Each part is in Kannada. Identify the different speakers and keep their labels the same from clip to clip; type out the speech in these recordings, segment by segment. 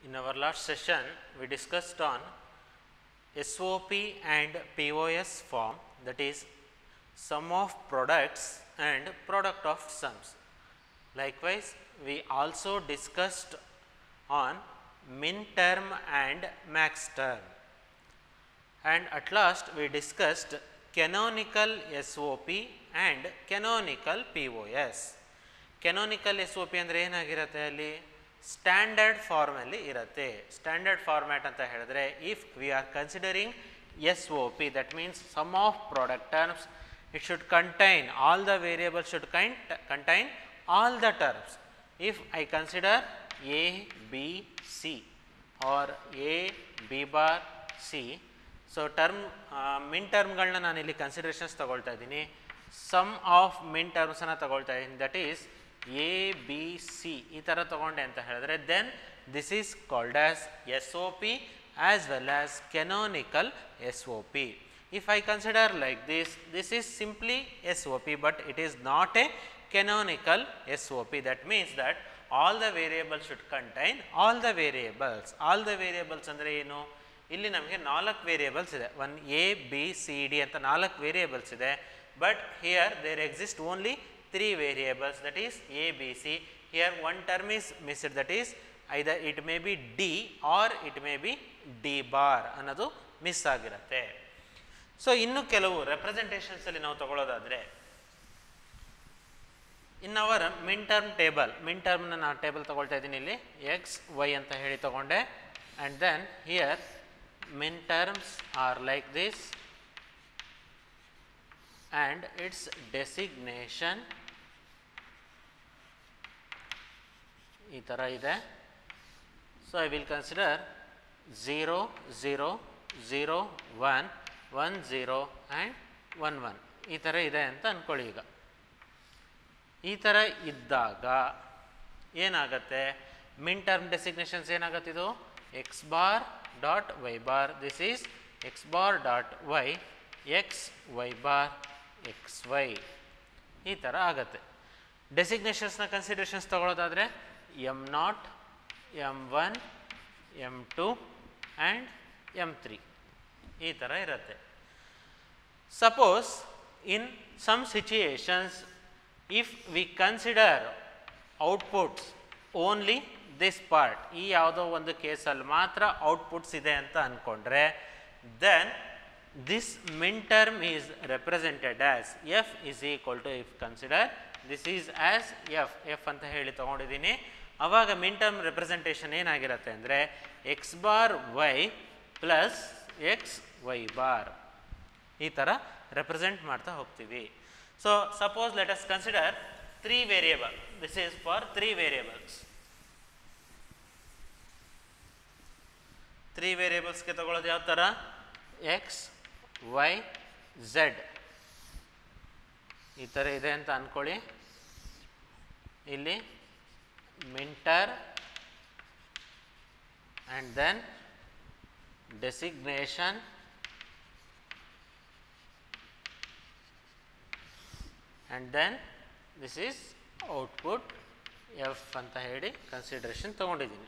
Speaker 1: In our last session, we discussed on SOP and POS form that is sum of products and product of sums. Likewise, we also discussed on min term and max term. And at last, we discussed canonical SOP and canonical POS. Canonical S O P ಅಂದರೆ ಏನಾಗಿರುತ್ತೆ ಅಲ್ಲಿ ಸ್ಟ್ಯಾಂಡರ್ಡ್ ಫಾರ್ಮಲ್ಲಿ ಇರುತ್ತೆ ಸ್ಟ್ಯಾಂಡರ್ಡ್ ಫಾರ್ಮ್ಯಾಟ್ ಅಂತ ಹೇಳಿದ್ರೆ if we are considering S O P that means sum of product terms it should contain all the variable should contain contain all the terms if I consider A B C or A B bar C so term ಮಿನ್ ಟರ್ಮ್ಗಳನ್ನ ನಾನು ಇಲ್ಲಿ ಕನ್ಸಿಡರೇಷನ್ಸ್ ತಗೊಳ್ತಾ ಇದ್ದೀನಿ ಸಮ್ ಆಫ್ ಮಿನ್ ಟರ್ಮ್ಸನ್ನು ತಗೊಳ್ತಾ ಇದ್ದೀನಿ that is A B C ಈ ಥರ ತಗೊಂಡೆ ಅಂತ ಹೇಳಿದ್ರೆ then this is called as S O P as well as canonical S O P if I consider like this this is simply S O P but it is not a canonical S O P that means that all the variables should contain all the variables all the variables ಅಂದರೆ ಏನು ಇಲ್ಲಿ ನಮಗೆ ನಾಲ್ಕು ವೇರಿಯೇಬಲ್ಸ್ ಇದೆ one A B C D ಅಂತ ನಾಲ್ಕು ವೇರಿಯೇಬಲ್ಸ್ ಇದೆ but here there exist only three variables that is A B C here one term is missed that is either it may be D or it may be D bar ಅನ್ನೋದು ಮಿಸ್ ಆಗಿರುತ್ತೆ ಸೊ ಇನ್ನು ಕೆಲವು ರೆಪ್ರೆಸೆಂಟೇಷನ್ಸಲ್ಲಿ ನಾವು ತಗೊಳ್ಳೋದಾದರೆ in our minterm table ಮಿನ್ ಟರ್ಮ್ನ ನಾನು ಟೇಬಲ್ ತಗೊಳ್ತಾ ಇದ್ದೀನಿ ಇಲ್ಲಿ ಎಕ್ಸ್ ವೈ ಅಂತ ಹೇಳಿ ತಗೊಂಡೆ and then here min terms are like this and its designation ಈ ಥರ ಇದೆ so I will consider zero zero zero one one zero and one one ಈ ಥರ ಇದೆ ಅಂತ ಅಂದ್ಕೊಳ್ಳಿ ಈಗ ಈ ಥರ ಇದ್ದಾಗ ಏನಾಗತ್ತೆ ಮಿನ್ ಟರ್ಮ್ ಡೆಸಿಗ್ನೇಷನ್ಸ್ ಏನಾಗತ್ತೆ ಇದು X bar dot y bar this is x bar dot y x y bar x y ಈ ಥರ ಆಗುತ್ತೆ ಡೆಸಿಗ್ನೇಷನ್ಸ್ನ ಕನ್ಸಿಡರೇಷನ್ಸ್ ತಗೊಳ್ಳೋದಾದರೆ M naught M one M two and M three ಈ ಥರ ಇರುತ್ತೆ suppose in some situations if we consider outputs only this part ಈ ಯಾವುದೋ ಒಂದು ಕೇಸಲ್ಲಿ ಮಾತ್ರ ಔಟ್ಪುಟ್ಸ್ ಇದೆ ಅಂತ ಅಂದ್ಕೊಂಡ್ರೆ then this minterm is represented as F is equal to if consider this is as F F ಅಂತ ಹೇಳಿ ತೊಗೊಂಡಿದ್ದೀನಿ ಆವಾಗ ಮಿನ್ ಟರ್ಮ್ ರೆಪ್ರೆಸೆಂಟೇಷನ್ ಏನಾಗಿರುತ್ತೆ ಅಂದರೆ X bar Y plus X Y bar ಈ ಥರ ರೆಪ್ರೆಸೆಂಟ್ ಮಾಡ್ತಾ ಹೋಗ್ತೀವಿ so suppose let us consider three variable this is for three variables three ವೇರಿಯೇಬಲ್ಸ್ಗೆ ತಗೊಳ್ಳೋದು ಯಾವ ಥರ ಎಕ್ಸ್ ವೈ ಝೆಡ್ ಈ ಥರ ಇದೆ ಅಂತ ಅಂದ್ಕೊಳ್ಳಿ ಇಲ್ಲಿ minterm and then designation and then this is output F ಅಂತ ಹೇಳಿ ಕನ್ಸಿಡ್ರೇಷನ್ ತೊಗೊಂಡಿದ್ದೀನಿ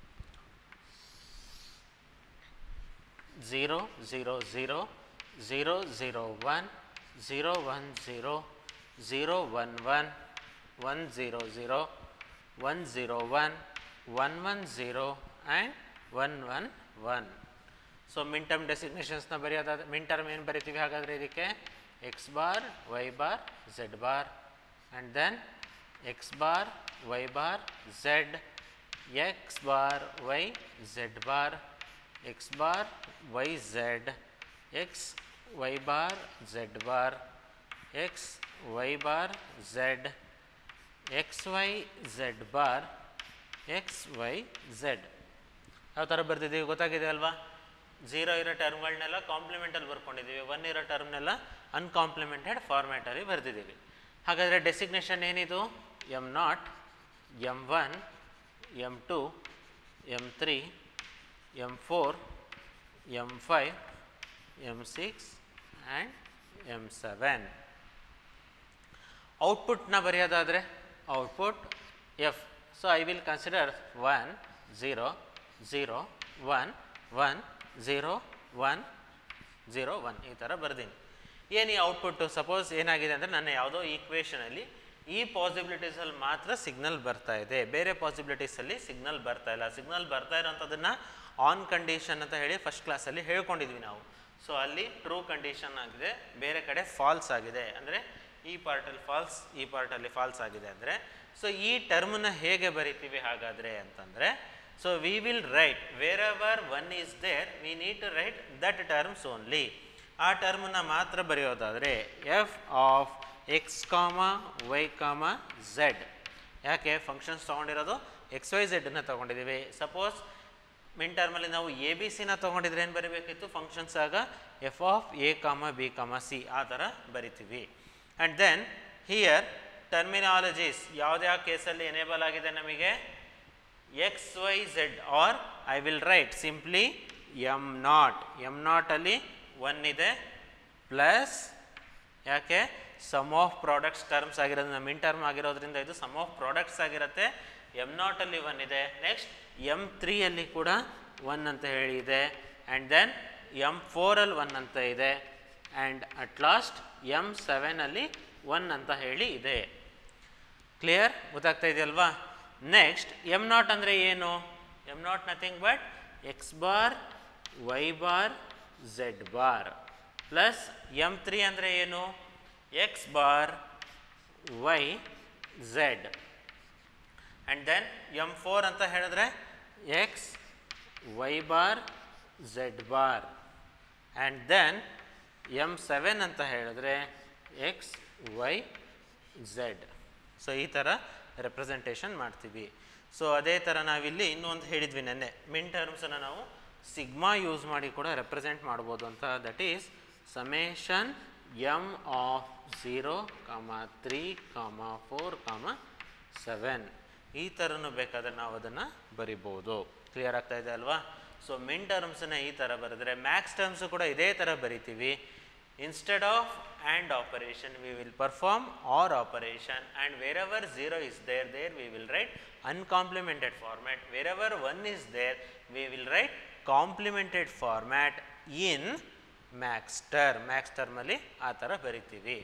Speaker 1: zero zero zero zero zero one zero one zero zero one one one zero zero one zero one one one zero and one one one so Min term ಡೆಸಿಗ್ನೇಷನ್ಸ್ನ ಬರೆಯೋದಾದ ಮಿನ್ ಟರ್ಮ್ ಏನು ಬರಿತೀವಿ ಹಾಗಾದರೆ ಇದಕ್ಕೆ X bar Y bar Z bar and then X bar Y bar Z X bar Y Z bar x bar y z x y bar z bar x y bar z x y z bar x y z ಯಾವ ಥರ ಬರ್ತಿದ್ದೀವಿ ಗೊತ್ತಾಗಿದೆ ಅಲ್ವಾ ಝೀರೋ ಇರೋ ಟರ್ಮ್ಗಳನ್ನೆಲ್ಲ ಕಾಂಪ್ಲಿಮೆಂಟಲ್ಲಿ ಬರ್ಕೊಂಡಿದ್ದೀವಿ ಒನ್ ಇರೋ ಟರ್ಮ್ನೆಲ್ಲ ಅನ್ಕಾಂಪ್ಲಿಮೆಂಟೆಡ್ ಫಾರ್ಮ್ಯಾಟಲ್ಲಿ ಬರ್ತಿದ್ದೀವಿ ಹಾಗಾದರೆ ಡೆಸಿಗ್ನೇಷನ್ ಏನಿದು M naught M one M two M three M four M five M six and M seven ಔಟ್ಪುಟ್ನ ಬರೆಯೋದಾದರೆ output F so I will consider one zero zero one one zero one zero one ಈ ಥರ ಬರ್ದೀನಿ ಏನು ಈ ಔಟ್ಪುಟ್ಟು ಸಪೋಸ್ ಏನಾಗಿದೆ ಅಂದರೆ ನನ್ನ ಯಾವುದೋ ಈಕ್ವೇಷನಲ್ಲಿ ಈ ಪಾಸಿಬಿಲಿಟೀಸಲ್ಲಿ ಮಾತ್ರ ಸಿಗ್ನಲ್ ಬರ್ತಾ ಇದೆ ಬೇರೆ ಪಾಸಿಬಿಲಿಟೀಸಲ್ಲಿ ಸಿಗ್ನಲ್ ಬರ್ತಾ ಇಲ್ಲ ಸಿಗ್ನಲ್ ಬರ್ತಾ ಇರೋಂಥದ್ದನ್ನು ಆನ್ ಕಂಡೀಷನ್ ಅಂತ ಹೇಳಿ ಫಸ್ಟ್ ಕ್ಲಾಸಲ್ಲಿ ಹೇಳ್ಕೊಂಡಿದ್ವಿ ನಾವು ಸೊ ಅಲ್ಲಿ ಟ್ರೂ ಕಂಡೀಷನ್ ಆಗಿದೆ ಬೇರೆ ಕಡೆ ಫಾಲ್ಸ್ ಆಗಿದೆ ಅಂದರೆ ಈ ಪಾರ್ಟಲ್ಲಿ ಫಾಲ್ಸ್ ಈ ಪಾರ್ಟಲ್ಲಿ ಫಾಲ್ಸ್ ಆಗಿದೆ ಅಂದರೆ ಸೊ ಈ ಟರ್ಮ್ನ ಹೇಗೆ ಬರಿತೀವಿ ಹಾಗಾದರೆ ಅಂತಂದರೆ so we will write wherever one is there we need to write that terms only ಆ ಟರ್ಮನ್ನ ಮಾತ್ರ ಬರೆಯೋದಾದರೆ F of X comma Y comma Z ಯಾಕೆ ಫಂಕ್ಷನ್ಸ್ ತೊಗೊಂಡಿರೋದು ಎಕ್ಸ್ ವೈ ಝೆಡ್ನ ತೊಗೊಂಡಿದ್ದೀವಿ ಸಪೋಸ್ ಮಿನ್ ಟರ್ಮಲ್ಲಿ ನಾವು ಎ ಬಿ ಸಿನ ತೊಗೊಂಡಿದ್ರೆ ಏನು ಬರೀಬೇಕಿತ್ತು ಫಂಕ್ಷನ್ಸ್ ಆಗ F of A comma B comma C ಆ ಥರ ಬರಿತೀವಿ ಆ್ಯಂಡ್ ದೆನ್ ಹಿಯರ್ ಟರ್ಮಿನಾಲಜೀಸ್ ಯಾವುದ್ಯಾವ ಕೇಸಲ್ಲಿ ಎನೇಬಲ್ ಆಗಿದೆ ನಮಗೆ X Y Z or I will write simply M naught M ನಾಟಲ್ಲಿ ಒನ್ ಇದೆ ಪ್ಲಸ್ ಯಾಕೆ ಸಮ್ ಆಫ್ ಪ್ರಾಡಕ್ಟ್ಸ್ ಟರ್ಮ್ಸ್ ಆಗಿರೋದು ನಮ್ಮ ಇನ್ ಟರ್ಮ್ ಆಗಿರೋದ್ರಿಂದ ಇದು ಸಮ್ ಆಫ್ ಪ್ರಾಡಕ್ಟ್ಸ್ ಆಗಿರುತ್ತೆ ಎಮ್ ನಾಟಲ್ಲಿ ಒನ್ ಇದೆ ನೆಕ್ಸ್ಟ್ ಎಮ್ ತ್ರೀಯಲ್ಲಿ ಕೂಡ ಒನ್ ಅಂತ ಹೇಳಿ ಇದೆ ಆ್ಯಂಡ್ ದೆನ್ ಎಮ್ ಫೋರಲ್ಲಿ ಒನ್ ಅಂತ ಇದೆ ಆ್ಯಂಡ್ ಅಟ್ ಲಾಸ್ಟ್ ಎಮ್ ಸೆವೆನಲ್ಲಿ ಒನ್ ಅಂತ ಹೇಳಿ ಇದೆ ಕ್ಲಿಯರ್ ಗೊತ್ತಾಗ್ತಾ ಇದೆಯಲ್ವಾ ನೆಕ್ಸ್ಟ್ ಎಮ್ ನಾಟ್ ಅಂದರೆ ಏನು M naught nothing but X bar Y bar Z bar plus M three ಅಂದರೆ ಏನು X bar Y Z and then M four ಅಂತ ಹೇಳಿದ್ರೆ X Y bar Z bar and then M seven ಅಂತ ಹೇಳಿದ್ರೆ ಎಕ್ಸ್ ವೈ ಝೆಡ್ ಸೊ ಈ ಥರ ರೆಪ್ರೆಸೆಂಟೇಷನ್ ಮಾಡ್ತೀವಿ ಸೊ ಅದೇ ಥರ ನಾವಿಲ್ಲಿ ಇನ್ನೊಂದು ಹೇಳಿದ್ವಿ ನೆನ್ನೆ ಮಿನ್ ಟರ್ಮ್ಸನ್ನು ನಾವು ಸಿಗ್ಮಾ ಯೂಸ್ ಮಾಡಿ ಕೂಡ ರೆಪ್ರೆಸೆಂಟ್ ಮಾಡ್ಬೋದು ಅಂತ that is summation M of zero comma three comma four comma seven ಈ ಥರನೂ ಬೇಕಾದರೆ ನಾವು ಅದನ್ನು ಬರಿಬೋದು ಕ್ಲಿಯರ್ ಆಗ್ತಾ ಇದೆ ಅಲ್ವಾ ಸೊ ಮಿನ್ ಟರ್ಮ್ಸನ್ನ ಈ ಥರ ಬರೆದ್ರೆ ಮ್ಯಾಕ್ಸ್ ಟರ್ಮ್ಸು ಕೂಡ ಇದೇ ಥರ ಬರಿತೀವಿ instead of and operation we will perform or operation and wherever 0 is there there we will write uncomplemented format wherever 1 is there we will write complemented format in max term max term ಅಲ್ಲಿ ಆ ಥರ ಬರಿತೀವಿ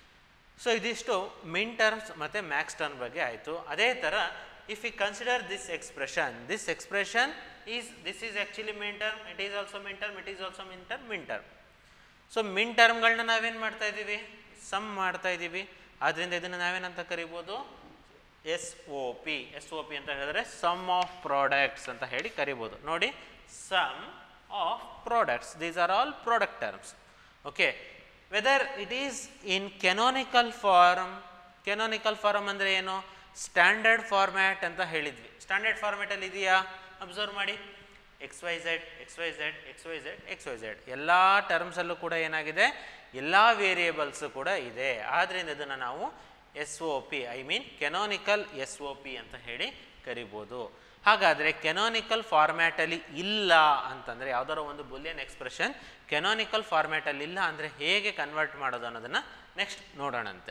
Speaker 1: ಸೊ ಇದಿಷ್ಟು ಮಿನ್ ಟರ್ಮ್ಸ್ ಮತ್ತು ಮ್ಯಾಕ್ಸ್ ಟರ್ಮ್ ಬಗ್ಗೆ ಆಯಿತು ಅದೇ ಥರ if you consider this expression this expression is this is actually minterm it is also minterm it is also minterm minterm so ಮಿನ್ ಟರ್ಮ್ಗಳನ್ನ ನಾವೇನು ಮಾಡ್ತಾ ಇದ್ದೀವಿ ಸಮ್ ಮಾಡ್ತಾ ಇದ್ದೀವಿ ಆದ್ದರಿಂದ ಇದನ್ನು ನಾವೇನಂತ ಕರಿಬೋದು S O P S O P ಅಂತ ಹೇಳಿದ್ರೆ ಸಮ್ ಆಫ್ ಪ್ರಾಡಕ್ಟ್ಸ್ ಅಂತ ಹೇಳಿ ಕರಿಬೋದು ನೋಡಿ sum of products these are all product terms okay whether it is in canonical form canonical form ಅಂದರೆ ಏನು ಸ್ಟ್ಯಾಂಡರ್ಡ್ ಫಾರ್ಮ್ಯಾಟ್ ಅಂತ ಹೇಳಿದ್ವಿ ಸ್ಟ್ಯಾಂಡರ್ಡ್ ಫಾರ್ಮ್ಯಾಟಲ್ಲಿ ಇದೆಯಾ ಅಬ್ಸರ್ವ್ ಮಾಡಿ X Y Z X Y Z X Y Z X Y Z ಎಲ್ಲ ಟರ್ಮ್ಸಲ್ಲೂ ಕೂಡ ಏನಾಗಿದೆ ಎಲ್ಲ ವೇರಿಯೇಬಲ್ಸು ಕೂಡ ಇದೆ ಆದ್ದರಿಂದ ಇದನ್ನು ನಾವು S O P I mean canonical S O P ಅಂತ ಹೇಳಿ ಕರಿಬೋದು ಹಾಗಾದರೆ ಕೆನೋನಿಕಲ್ ಫಾರ್ಮ್ಯಾಟಲ್ಲಿ ಇಲ್ಲ ಅಂತಂದರೆ ಯಾವುದಾದ್ರು ಒಂದು ಬುಲಿಯನ್ ಎಕ್ಸ್ಪ್ರೆಷನ್ ಕೆನೋನಿಕಲ್ ಫಾರ್ಮ್ಯಾಟಲ್ಲಿ ಇಲ್ಲ ಅಂದರೆ ಹೇಗೆ ಕನ್ವರ್ಟ್ ಮಾಡೋದು ಅನ್ನೋದನ್ನು ನೆಕ್ಸ್ಟ್ ನೋಡೋಣಂತೆ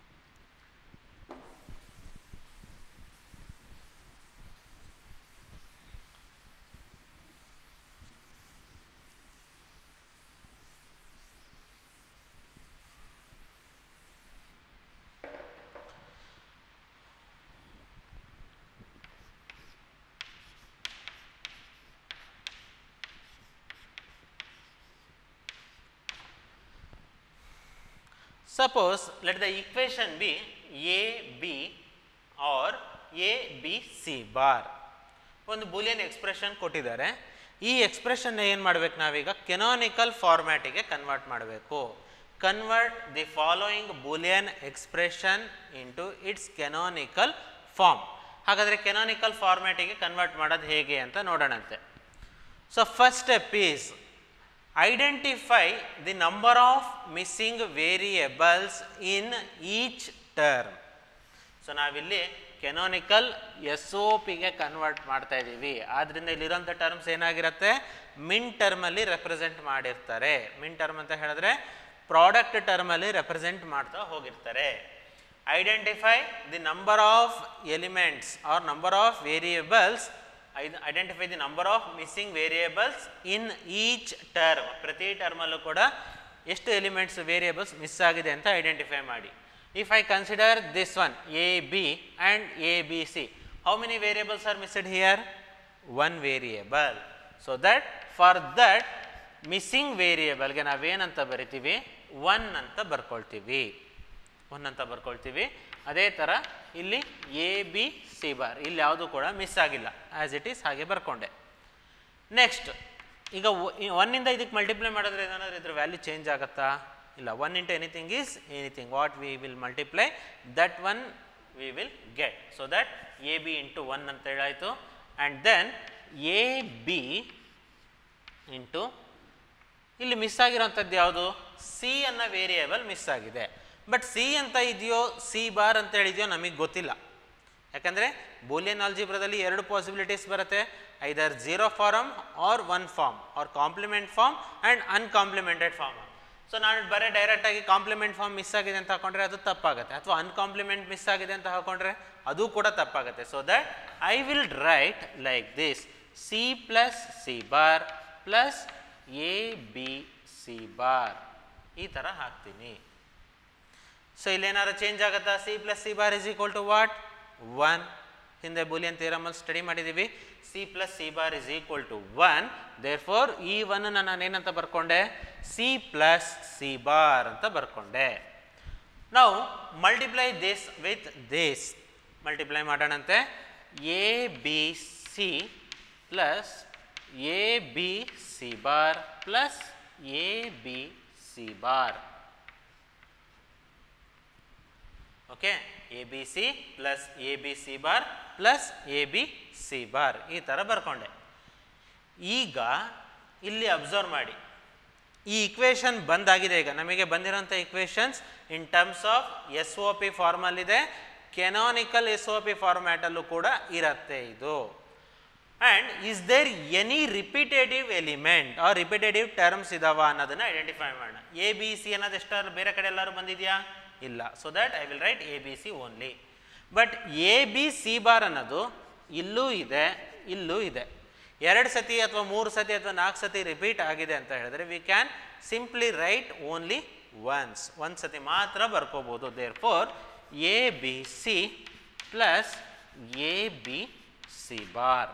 Speaker 1: Suppose let the equation be a b or a b c bar ಒಂದು ಬೂಲಿಯನ್ ಎಕ್ಸ್ಪ್ರೆಷನ್ ಕೊಟ್ಟಿದ್ದಾರೆ ಈ ಎಕ್ಸ್ಪ್ರೆಷನ್ ಏನು ಮಾಡಬೇಕು ನಾವೀಗ ಕೆನಾನಿಕಲ್ ಫಾರ್ಮ್ಯಾಟಿಗೆ ಕನ್ವರ್ಟ್ ಮಾಡಬೇಕು convert the following Boolean expression into its canonical form ಹಾಗಾದರೆ ಕೆನಾನಿಕಲ್ ಫಾರ್ಮ್ಯಾಟಿಗೆ ಕನ್ವರ್ಟ್ ಮಾಡೋದು ಹೇಗೆ ಅಂತ ನೋಡೋಣಂತೆ so first step is identify the number of missing variables in each term so ನಾವಿಲ್ಲಿ ಕೆನೋನಿಕಲ್ ಎಸ್ ಒ ಪಿಗೆ ಕನ್ವರ್ಟ್ ಮಾಡ್ತಾ ಇದ್ದೀವಿ ಆದ್ದರಿಂದ ಇಲ್ಲಿರೋಂಥ ಟರ್ಮ್ಸ್ ಏನಾಗಿರುತ್ತೆ ಮಿನ್ ಟರ್ಮಲ್ಲಿ ರೆಪ್ರೆಸೆಂಟ್ ಮಾಡಿರ್ತಾರೆ ಮಿನ್ ಟರ್ಮ್ ಅಂತ ಹೇಳಿದ್ರೆ ಪ್ರಾಡಕ್ಟ್ ಟರ್ಮಲ್ಲಿ ರೆಪ್ರೆಸೆಂಟ್ ಮಾಡ್ತಾ ಹೋಗಿರ್ತಾರೆ identify the number of elements or number of variables identify the number of missing variables in each term ಪ್ರತಿ ಟರ್ಮಲ್ಲೂ ಕೂಡ ಎಷ್ಟು ಎಲಿಮೆಂಟ್ಸ್ ವೇರಿಯೇಬಲ್ಸ್ ಮಿಸ್ ಆಗಿದೆ ಅಂತ ಐಡೆಂಟಿಫೈ ಮಾಡಿ if I consider this one A B and A B C how many variables are missed here one variable so that for that missing ವೇರಿಯೇಬಲ್ಗೆ ನಾವೇನಂತ ಬರಿತೀವಿ ಒನ್ ಅಂತ ಬರ್ಕೊಳ್ತೀವಿ ಒನ್ ಅಂತ ಬರ್ಕೊಳ್ತೀವಿ ಅದೇ ಥರ ಇಲ್ಲಿ ಎ ಬಿ ಸಿ ಬಾರ್ ಇಲ್ಲಿ ಯಾವುದು ಕೂಡ ಮಿಸ್ ಆಗಿಲ್ಲ ಆ್ಯಸ್ ಇಟ್ ಈಸ್ ಹಾಗೆ ಬರ್ಕೊಂಡೆ ನೆಕ್ಸ್ಟ್ ಈಗ ಒನ್ನಿಂದ ಇದಕ್ಕೆ ಮಲ್ಟಿಪ್ಲೈ ಮಾಡಿದ್ರೆ ಏನಾದರೂ ಇದ್ರ ವ್ಯಾಲ್ಯೂ ಚೇಂಜ್ ಆಗುತ್ತಾ ಇಲ್ಲ one into anything is anything what we will multiply that one we will get so that A B into one ಅಂತ ಹೇಳಾಯಿತು and then A B into ಇಲ್ಲಿ ಮಿಸ್ ಆಗಿರೋಂಥದ್ದು ಯಾವುದು ಸಿ ಅನ್ನೋ ವೇರಿಯೇಬಲ್ ಮಿಸ್ ಆಗಿದೆ ಬಟ್ ಸಿ ಅಂತ ಇದೆಯೋ ಸಿ ಬಾರ್ ಅಂತ ಹೇಳಿದೆಯೋ ನಮಗೆ ಗೊತ್ತಿಲ್ಲ ಯಾಕಂದರೆ ಬೂಲಿಯನ್ ಆಲ್ಜಿಬ್ರದಲ್ಲಿ ಎರಡು ಪಾಸಿಬಿಲಿಟೀಸ್ ಬರುತ್ತೆ either zero form or one form or complement form and uncomplemented form so ನಾನು ಬರೀ ಡೈರೆಕ್ಟಾಗಿ ಕಾಂಪ್ಲಿಮೆಂಟ್ ಫಾರ್ಮ್ ಮಿಸ್ ಆಗಿದೆ ಅಂತ ಹಾಕೊಂಡ್ರೆ ಅದು ತಪ್ಪಾಗುತ್ತೆ ಅಥವಾ ಅನ್ಕಾಂಪ್ಲಿಮೆಂಟ್ ಮಿಸ್ ಆಗಿದೆ ಅಂತ ಹಾಕೊಂಡ್ರೆ ಅದು ಕೂಡ ತಪ್ಪಾಗುತ್ತೆ so that I will write like this C plus C bar plus A B C bar ಈ ಥರ ಹಾಕ್ತೀನಿ ಸೊ ಇಲ್ಲೇನಾದ್ರು ಚೇಂಜ್ ಆಗುತ್ತಾ C plus C bar is equal to what one ಹಿಂದೆ ಬೂಲಿಯನ್ ಥಿಯರಮಲ್ಲಿ ಸ್ಟಡಿ ಮಾಡಿದ್ದೀವಿ C plus C bar is equal to one therefore ಈ ಒನ್ ನಾನು ಏನಂತ ಬರ್ಕೊಂಡೆ ಸಿ ಪ್ಲಸ್ ಸಿ ಬಾರ್ ಅಂತ ಬರ್ಕೊಂಡೆ ನಾವು multiply this with this multiply ಮಾಡೋಣಂತೆ A B C plus A B C bar plus A B C bar okay A B C plus A B C bar plus A B C bar ಈ ಥರ ಬರ್ಕೊಂಡೆ ಈಗ ಇಲ್ಲಿ ಅಬ್ಸರ್ವ್ ಮಾಡಿ ಈ ಇಕ್ವೇಷನ್ ಬಂದಾಗಿದೆ ಈಗ ನಮಗೆ ಬಂದಿರೋಂಥ equations in terms of S O P ಫಾರ್ಮಲ್ಲಿದೆ ಕೆನಾನಿಕಲ್ ಎಸ್ ಒ ಪಿ ಫಾರ್ಮ್ಯಾಟಲ್ಲೂ ಕೂಡ ಇರತ್ತೆ ಇದು and is there any repetitive element or repetitive terms ಇದಾವ ಅನ್ನೋದನ್ನು ಐಡೆಂಟಿಫೈ ಮಾಡೋಣ ಎ ಬಿ ಸಿ ಅನ್ನೋದು ಎಷ್ಟಾದ್ರು ಬೇರೆ ಕಡೆ ಎಲ್ಲರೂ ಬಂದಿದೆಯಾ ಇಲ್ಲ so that I will write A B C only but A B C bar ಅನ್ನೋದು ಇಲ್ಲೂ ಇದೆ ಇಲ್ಲೂ ಇದೆ ಎರಡು ಸತಿ ಅಥವಾ ಮೂರು ಸತಿ ಅಥವಾ ನಾಲ್ಕು ಸತಿ ರಿಪೀಟ್ ಆಗಿದೆ ಅಂತ ಹೇಳಿದ್ರೆ we can simply write only once ಒಂದು ಸತಿ ಮಾತ್ರ ಬರ್ಕೋಬೋದು therefore A B C plus A B C bar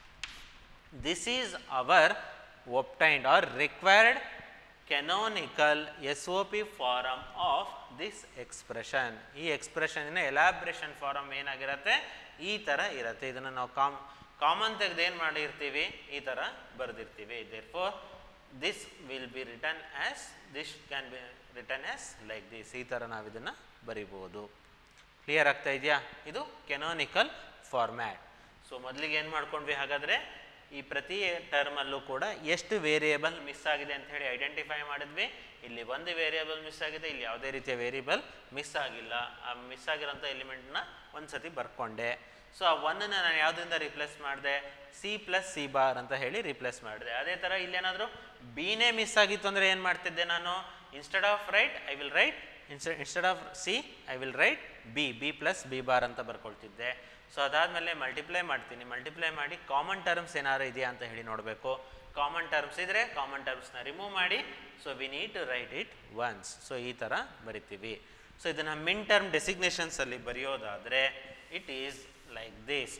Speaker 1: this is our obtained or required canonical SOP form of this expression. ಈ ಎಕ್ಸ್ಪ್ರೆಷನಿನ ಎಲಾಬ್ರೇಷನ್ ಫಾರಮ್ ಏನಾಗಿರುತ್ತೆ ಈ ಥರ ಇರುತ್ತೆ ಇದನ್ನು ನಾವು ಕಾಮ್ ಕಾಮನ್ ತೆಗೆದು ಏನು ಮಾಡಿರ್ತೀವಿ ಈ ಥರ ಬರೆದಿರ್ತೀವಿ therefore this will be return as this can be return as like this ಈ ಥರ ನಾವು ಇದನ್ನು ಬರಿಬೋದು ಕ್ಲಿಯರ್ ಆಗ್ತಾ ಇದೆಯಾ ಇದು ಕೆನಾನಿಕಲ್ ಫಾರ್ಮ್ಯಾಟ್ ಸೊ ಮೊದಲಿಗೆ ಏನು ಮಾಡ್ಕೊಂಡ್ವಿ ಹಾಗಾದರೆ ಈ ಪ್ರತಿ ಟರ್ಮಲ್ಲೂ ಕೂಡ ಎಷ್ಟು ವೇರಿಯೇಬಲ್ ಮಿಸ್ ಆಗಿದೆ ಅಂತ ಹೇಳಿ ಐಡೆಂಟಿಫೈ ಮಾಡಿದ್ವಿ ಇಲ್ಲಿ ಒಂದು ವೇರಿಯೇಬಲ್ ಮಿಸ್ ಆಗಿದೆ ಇಲ್ಲಿ ಯಾವುದೇ ರೀತಿಯ ವೇರಿಯೇಬಲ್ ಮಿಸ್ ಆಗಿಲ್ಲ ಆ ಮಿಸ್ ಆಗಿರೋಂಥ ಎಲಿಮೆಂಟ್ನ ಒಂದು ಸತಿ ಬರ್ಕೊಂಡೆ ಸೊ ಆ ಒನ್ನನ್ನು ನಾನು ಯಾವುದರಿಂದ ರಿಪ್ಲೇಸ್ ಮಾಡಿದೆ ಸಿ ಪ್ಲಸ್ ಸಿ ಬಾರ್ ಅಂತ ಹೇಳಿ ರಿಪ್ಲೇಸ್ ಮಾಡಿದೆ ಅದೇ ಥರ ಇಲ್ಲೇನಾದರೂ ಬಿನೇ ಮಿಸ್ ಆಗಿತ್ತು ಅಂದರೆ ಏನು ಮಾಡ್ತಿದ್ದೆ ನಾನು instead of write I will write ಇನ್ಸ್ಟೆ instead of C I will write B B plus B bar ಅಂತ ಬರ್ಕೊಳ್ತಿದ್ದೆ ಸೊ ಅದಾದಮೇಲೆ ಮಲ್ಟಿಪ್ಲೈ ಮಾಡ್ತೀನಿ ಮಲ್ಟಿಪ್ಲೈ ಮಾಡಿ ಕಾಮನ್ ಟರ್ಮ್ಸ್ ಏನಾದ್ರು ಇದೆಯಾ ಅಂತ ಹೇಳಿ ನೋಡಬೇಕು ಕಾಮನ್ ಟರ್ಮ್ಸ್ ಇದ್ದರೆ ಕಾಮನ್ ಟರ್ಮ್ಸ್ನ ರಿಮೂವ್ ಮಾಡಿ so we need to write it once so ಈ ಥರ ಬರಿತೀವಿ ಸೊ ಇದನ್ನು ಮಿನ್ ಟರ್ಮ್ ಡೆಸಿಗ್ನೇಷನ್ಸಲ್ಲಿ ಬರೆಯೋದಾದರೆ it is like this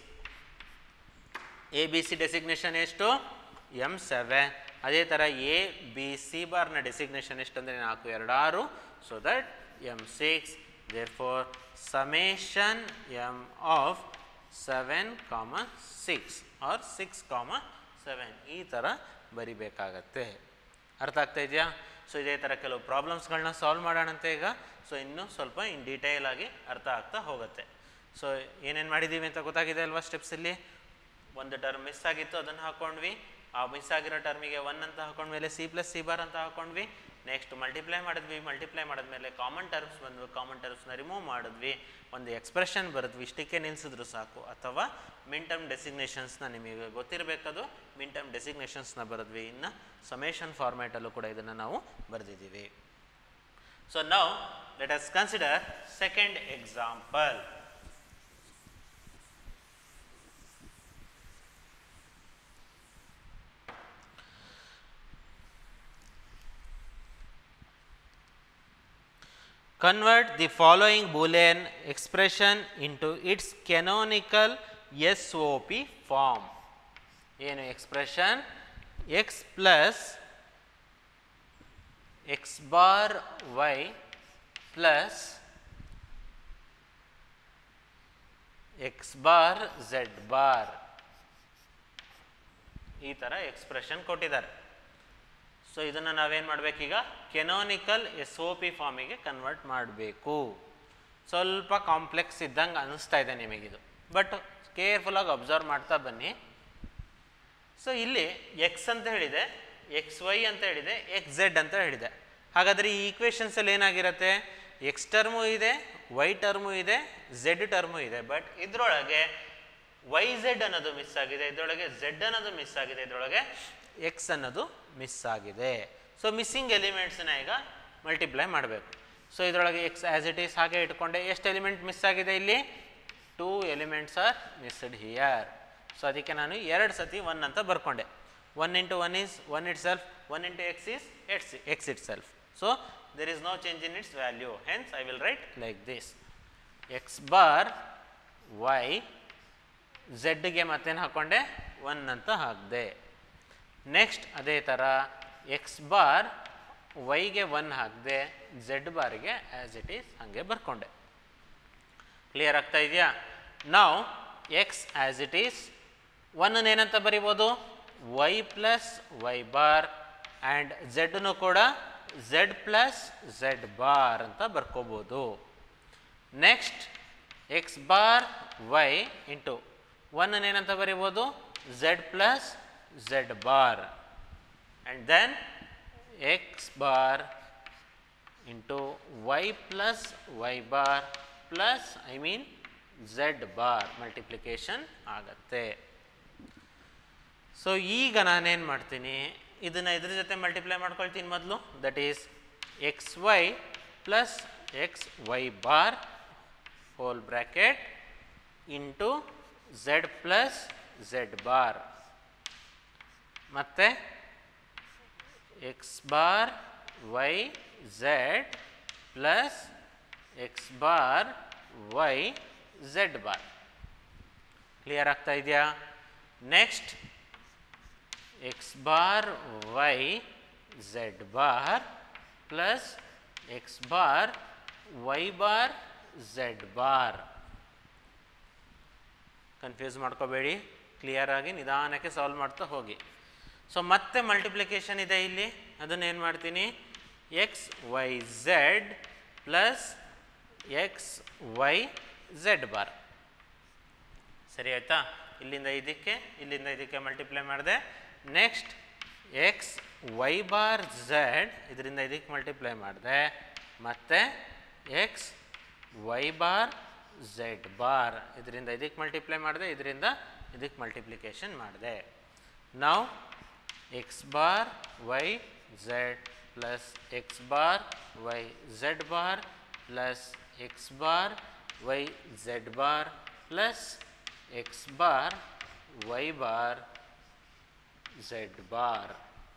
Speaker 1: A B C designation ಎಷ್ಟು ಎಮ್ ಸೆವೆನ್ ಅದೇ ಥರ ಎ ಬಿ ಸಿ ಬಾರ್ನ ಡೆಸಿಗ್ನೇಷನ್ ಎಷ್ಟು ಅಂದರೆ ನಾಲ್ಕು ಎರಡು ಆರು so that M six therefore summation M of seven comma six or six comma seven ಈ ಥರ ಬರಿಬೇಕಾಗತ್ತೆ ಅರ್ಥ ಆಗ್ತಾ ಇದೆಯಾ ಸೊ ಇದೇ ಥರ ಕೆಲವು ಪ್ರಾಬ್ಲಮ್ಸ್ಗಳನ್ನ ಸಾಲ್ವ್ ಮಾಡೋಣಂತೆ ಈಗ ಸೊ ಇನ್ನೂ ಸ್ವಲ್ಪ ಇನ್ ಡೀಟೇಲ್ ಆಗಿ ಅರ್ಥ ಆಗ್ತಾ ಹೋಗುತ್ತೆ ಸೊ ಏನೇನು ಮಾಡಿದ್ದೀವಿ ಅಂತ ಗೊತ್ತಾಗಿದೆ ಅಲ್ವಾ ಸ್ಟೆಪ್ಸಲ್ಲಿ ಒಂದು ಟರ್ಮ್ ಮಿಸ್ ಆಗಿತ್ತು ಅದನ್ನು ಹಾಕ್ಕೊಂಡ್ವಿ ಆ ಮಿಸ್ ಆಗಿರೋ ಟರ್ಮಿಗೆ ಒನ್ ಅಂತ ಹಾಕೊಂಡ್ಮೇಲೆ ಸಿ ಪ್ಲಸ್ ಸಿ ಬಾರ್ ಅಂತ ಹಾಕ್ಕೊಂಡ್ವಿ ನೆಕ್ಸ್ಟ್ ಮಲ್ಟಿಪ್ಲೈ ಮಾಡಿದ್ವಿ ಮಲ್ಟಿಪ್ಲೈ ಮಾಡಿದ್ಮೇಲೆ ಕಾಮನ್ ಟರ್ಮ್ಸ್ ಬಂದ್ವು ಕಾಮನ್ ಟರ್ಮ್ಸ್ನ ರಿಮೂವ್ ಮಾಡಿದ್ವಿ ಒಂದು ಎಕ್ಸ್ಪ್ರೆಷನ್ ಬರೆದ್ವಿ ಇಷ್ಟಕ್ಕೆ ನಿಲ್ಲಿಸಿದ್ರು ಸಾಕು ಅಥವಾ ಮಿನ್ ಟರ್ಮ್ ಡೆಸಿಗ್ನೇಷನ್ಸ್ನ ನಿಮಗೆ ಗೊತ್ತಿರಬೇಕದು ಮಿನ್ ಟರ್ಮ್ ಡೆಸಿಗ್ನೇಷನ್ಸ್ನ ಬರೆದ್ವಿ ಇನ್ನು ಸಮೇಷನ್ ಫಾರ್ಮ್ಯಾಟಲ್ಲೂ ಕೂಡ ಇದನ್ನು ನಾವು ಬರೆದಿದ್ದೀವಿ so now let us consider second example convert the following boolean expression into its canonical SOP form. ಏನು expression X plus X bar Y plus X bar Z bar ಈ ಥರ ಎಕ್ಸ್ಪ್ರೆಷನ್ ಕೊಟ್ಟಿದ್ದಾರೆ ಸೊ ಇದನ್ನು ನಾವೇನು ಮಾಡಬೇಕೀಗ ಕೆನೋನಿಕಲ್ ಎಸ್ ಒ ಪಿ ಫಾರ್ಮಿಗೆ ಕನ್ವರ್ಟ್ ಮಾಡಬೇಕು ಸ್ವಲ್ಪ ಕಾಂಪ್ಲೆಕ್ಸ್ ಇದ್ದಂಗೆ ಅನ್ನಿಸ್ತಾ ಇದೆ ನಿಮಗಿದು ಬಟ್ ಕೇರ್ಫುಲ್ಲಾಗಿ ಅಬ್ಸರ್ವ್ ಮಾಡ್ತಾ ಬನ್ನಿ ಸೊ ಇಲ್ಲಿ ಎಕ್ಸ್ ಅಂತ ಹೇಳಿದೆ ಎಕ್ಸ್ ವೈ ಅಂತ ಹೇಳಿದೆ ಎಕ್ಸ್ ಝೆಡ್ ಅಂತ ಹೇಳಿದೆ ಹಾಗಾದರೆ ಈ ಈಕ್ವೇಷನ್ಸಲ್ಲಿ ಏನಾಗಿರುತ್ತೆ ಎಕ್ಸ್ ಟರ್ಮು ಇದೆ ವೈ ಟರ್ಮು ಇದೆ ಝೆಡ್ ಟರ್ಮು ಇದೆ ಬಟ್ ಇದರೊಳಗೆ ವೈ ಝೆಡ್ ಅನ್ನೋದು ಮಿಸ್ ಆಗಿದೆ ಇದರೊಳಗೆ ಝೆಡ್ ಅನ್ನೋದು ಮಿಸ್ ಆಗಿದೆ ಇದರೊಳಗೆ ಎಕ್ಸ್ ಅನ್ನೋದು ಮಿಸ್ ಆಗಿದೆ ಸೊ ಮಿಸ್ಸಿಂಗ್ ಎಲಿಮೆಂಟ್ಸ್ನ ಈಗ ಮಲ್ಟಿಪ್ಲೈ ಮಾಡಬೇಕು ಸೊ ಇದರೊಳಗೆ ಎಕ್ಸ್ ಆ್ಯಸ್ ಇಟ್ ಈಸ್ ಹಾಗೆ ಇಟ್ಕೊಂಡೆ ಎಷ್ಟು ಎಲಿಮೆಂಟ್ ಮಿಸ್ ಆಗಿದೆ ಇಲ್ಲಿ two elements are missed here so ಅದಕ್ಕೆ ನಾನು ಎರಡು ಸತಿ ಒನ್ ಅಂತ ಬರ್ಕೊಂಡೆ one into one is one itself one into X is it's X itself so there is no change in its value hence I will write like this X bar Y ಝೆಡ್ಗೆ ಮತ್ತೇನು ಹಾಕ್ಕೊಂಡೆ ಒನ್ ಅಂತ ಹಾಕಿದೆ ನೆಕ್ಸ್ಟ್ ಅದೇ ಥರ ಎಕ್ಸ್ ಬಾರ್ ವೈಗೆ ಒನ್ ಹಾಕಿದೆ ಝೆಡ್ ಬಾರ್ಗೆ ಆ್ಯಸ್ ಇಟ್ ಈಸ್ ಹಾಗೆ ಬರ್ಕೊಂಡೆ ಕ್ಲಿಯರ್ ಆಗ್ತಾ ಇದೆಯಾ ನಾವು ಎಕ್ಸ್ ಆ್ಯಸ್ ಇಟ್ ಈಸ್ ಒನ್ನನ್ನು ಏನಂತ ಬರಿಬೋದು Y plus Y bar and ಝೆಡ್ನು ಕೂಡ ಝೆಡ್ ಪ್ಲಸ್ ಝೆಡ್ ಬಾರ್ ಅಂತ ಬರ್ಕೋಬೋದು next X bar Y into ಒನ್ನನ್ನು ಏನಂತ ಬರಿಬೋದು Z plus Z bar and then X bar into Y plus Y bar plus I mean Z bar multiplication ಆಗತ್ತೆ ಸೊ ಈಗ ನಾನೇನು ಮಾಡ್ತೀನಿ ಇದನ್ನು ಇದ್ರ ಜೊತೆ ಮಲ್ಟಿಪ್ಲೈ ಮಾಡ್ಕೊಳ್ತೀನಿ ಮೊದಲು that is X Y plus X Y bar hole bracket into Z plus Z bar ಮತ್ತು X bar Y Z plus X bar Y Z bar clear ಆಗ್ತಾ ಇದೆಯಾ next X bar Y Z bar plus X bar Y bar Z bar confuse ಮಾಡ್ಕೋಬೇಡಿ ಕ್ಲಿಯರ್ ಆಗಿ ನಿಧಾನಕ್ಕೆ ಸಾಲ್ವ್ ಮಾಡ್ತಾ ಹೋಗಿ ಸೊ ಮತ್ತೆ ಮಲ್ಟಿಪ್ಲಿಕೇಶನ್ ಇದೆ ಇಲ್ಲಿ ಅದನ್ನು ಏನು ಮಾಡ್ತೀನಿ X Y Z plus X Y Z bar ಸರಿ ಆಯಿತಾ ಇಲ್ಲಿಂದ ಇದಕ್ಕೆ ಇಲ್ಲಿಂದ ಇದಕ್ಕೆ ಮಲ್ಟಿಪ್ಲೈ ಮಾಡಿದೆ next X Y bar Z ಇದರಿಂದ ಇದಕ್ಕೆ ಮಲ್ಟಿಪ್ಲೈ ಮಾಡಿದೆ ಮತ್ತು X Y bar Z bar ಇದರಿಂದ ಇದಕ್ಕೆ ಮಲ್ಟಿಪ್ಲೈ ಮಾಡಿದೆ ಇದರಿಂದ ಇದಕ್ಕೆ ಮಲ್ಟಿಪ್ಲಿಕೇಶನ್ ಮಾಡಿದೆ ನಾವು X bar Y Z plus X bar Y Z bar plus X bar Y Z bar plus X bar Y bar Z bar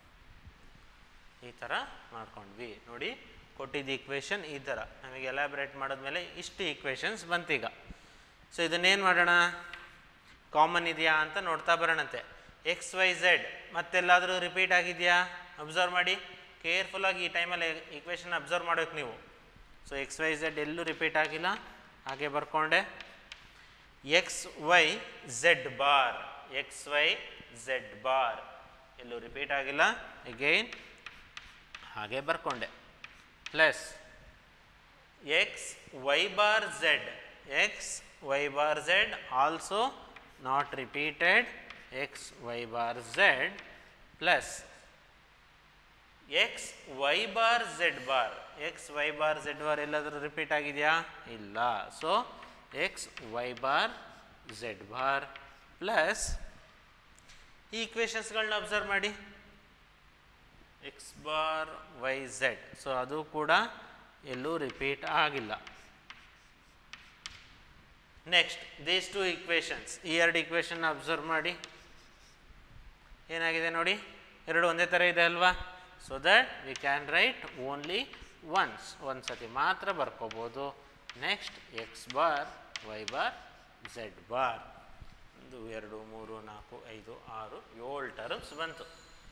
Speaker 1: ಈ ಥರ ಮಾಡ್ಕೊಂಡ್ವಿ ನೋಡಿ ಕೊಟ್ಟಿದ್ದ ಈಕ್ವೇಷನ್ ಈ ಥರ ನಮಗೆ ಎಲಾಬ್ರೇಟ್ ಮಾಡಿದ್ಮೇಲೆ ಇಷ್ಟು ಈಕ್ವೇಷನ್ಸ್ ಬಂತೀಗ ಸೊ ಇದನ್ನೇನು ಮಾಡೋಣ ಕಾಮನ್ ಇದೆಯಾ ಅಂತ ನೋಡ್ತಾ ಬರೋಣಂತೆ ಎಕ್ಸ್ ವೈ ಝೆಡ್ ಮತ್ತೆಲ್ಲಾದರೂ ರಿಪೀಟ್ ಆಗಿದೆಯಾ ಅಬ್ಸರ್ವ್ ಮಾಡಿ ಕೇರ್ಫುಲ್ಲಾಗಿ ಈ ಟೈಮಲ್ಲಿ ಈಕ್ವೇಷನ್ ಅಬ್ಸರ್ವ್ ಮಾಡಬೇಕು ನೀವು ಸೊ ಎಕ್ಸ್ ವೈ ಝೆಡ್ ಎಲ್ಲೂ ರಿಪೀಟ್ ಆಗಿಲ್ಲ ಹಾಗೆ ಬರ್ಕೊಂಡೆ X Y Z bar X Y Z bar ಎಲ್ಲೂ ರಿಪೀಟ್ ಆಗಿಲ್ಲ ಅಗೈನ್ ಹಾಗೆ ಬರ್ಕೊಂಡೆ plus X Y bar Z X Y bar Z also not repeated X Y bar Z plus X Y bar Z bar X Y bar Z bar ಎಲ್ಲಾದರೂ ರಿಪೀಟ್ ಆಗಿದೆಯಾ ಇಲ್ಲ so X Y bar Z bar plus ಈ ಈಕ್ವೇಷನ್ಸ್ಗಳನ್ನ ಅಬ್ಸರ್ವ್ ಮಾಡಿ X bar Y Z so ಅದು ಕೂಡ ಎಲ್ಲೂ ರಿಪೀಟ್ ಆಗಿಲ್ಲ ನೆಕ್ಸ್ಟ್ ದೀಸ್ ಟು ಈಕ್ವೇಷನ್ಸ್ ಈ ಎರಡು ಈಕ್ವೇಷನ್ ಅಬ್ಸರ್ವ್ ಮಾಡಿ ಏನಾಗಿದೆ ನೋಡಿ ಎರಡು ಒಂದೇ ಥರ ಇದೆ ಅಲ್ವಾ so that we can write only once ಒಂದು ಸತಿ ಮಾತ್ರ ಬರ್ಕೋಬೋದು next X bar Y bar Z bar ಒಂದು ಎರಡು ಮೂರು ನಾಲ್ಕು ಐದು ಆರು ಏಳು ಟರ್ಮ್ಸ್ ಬಂತು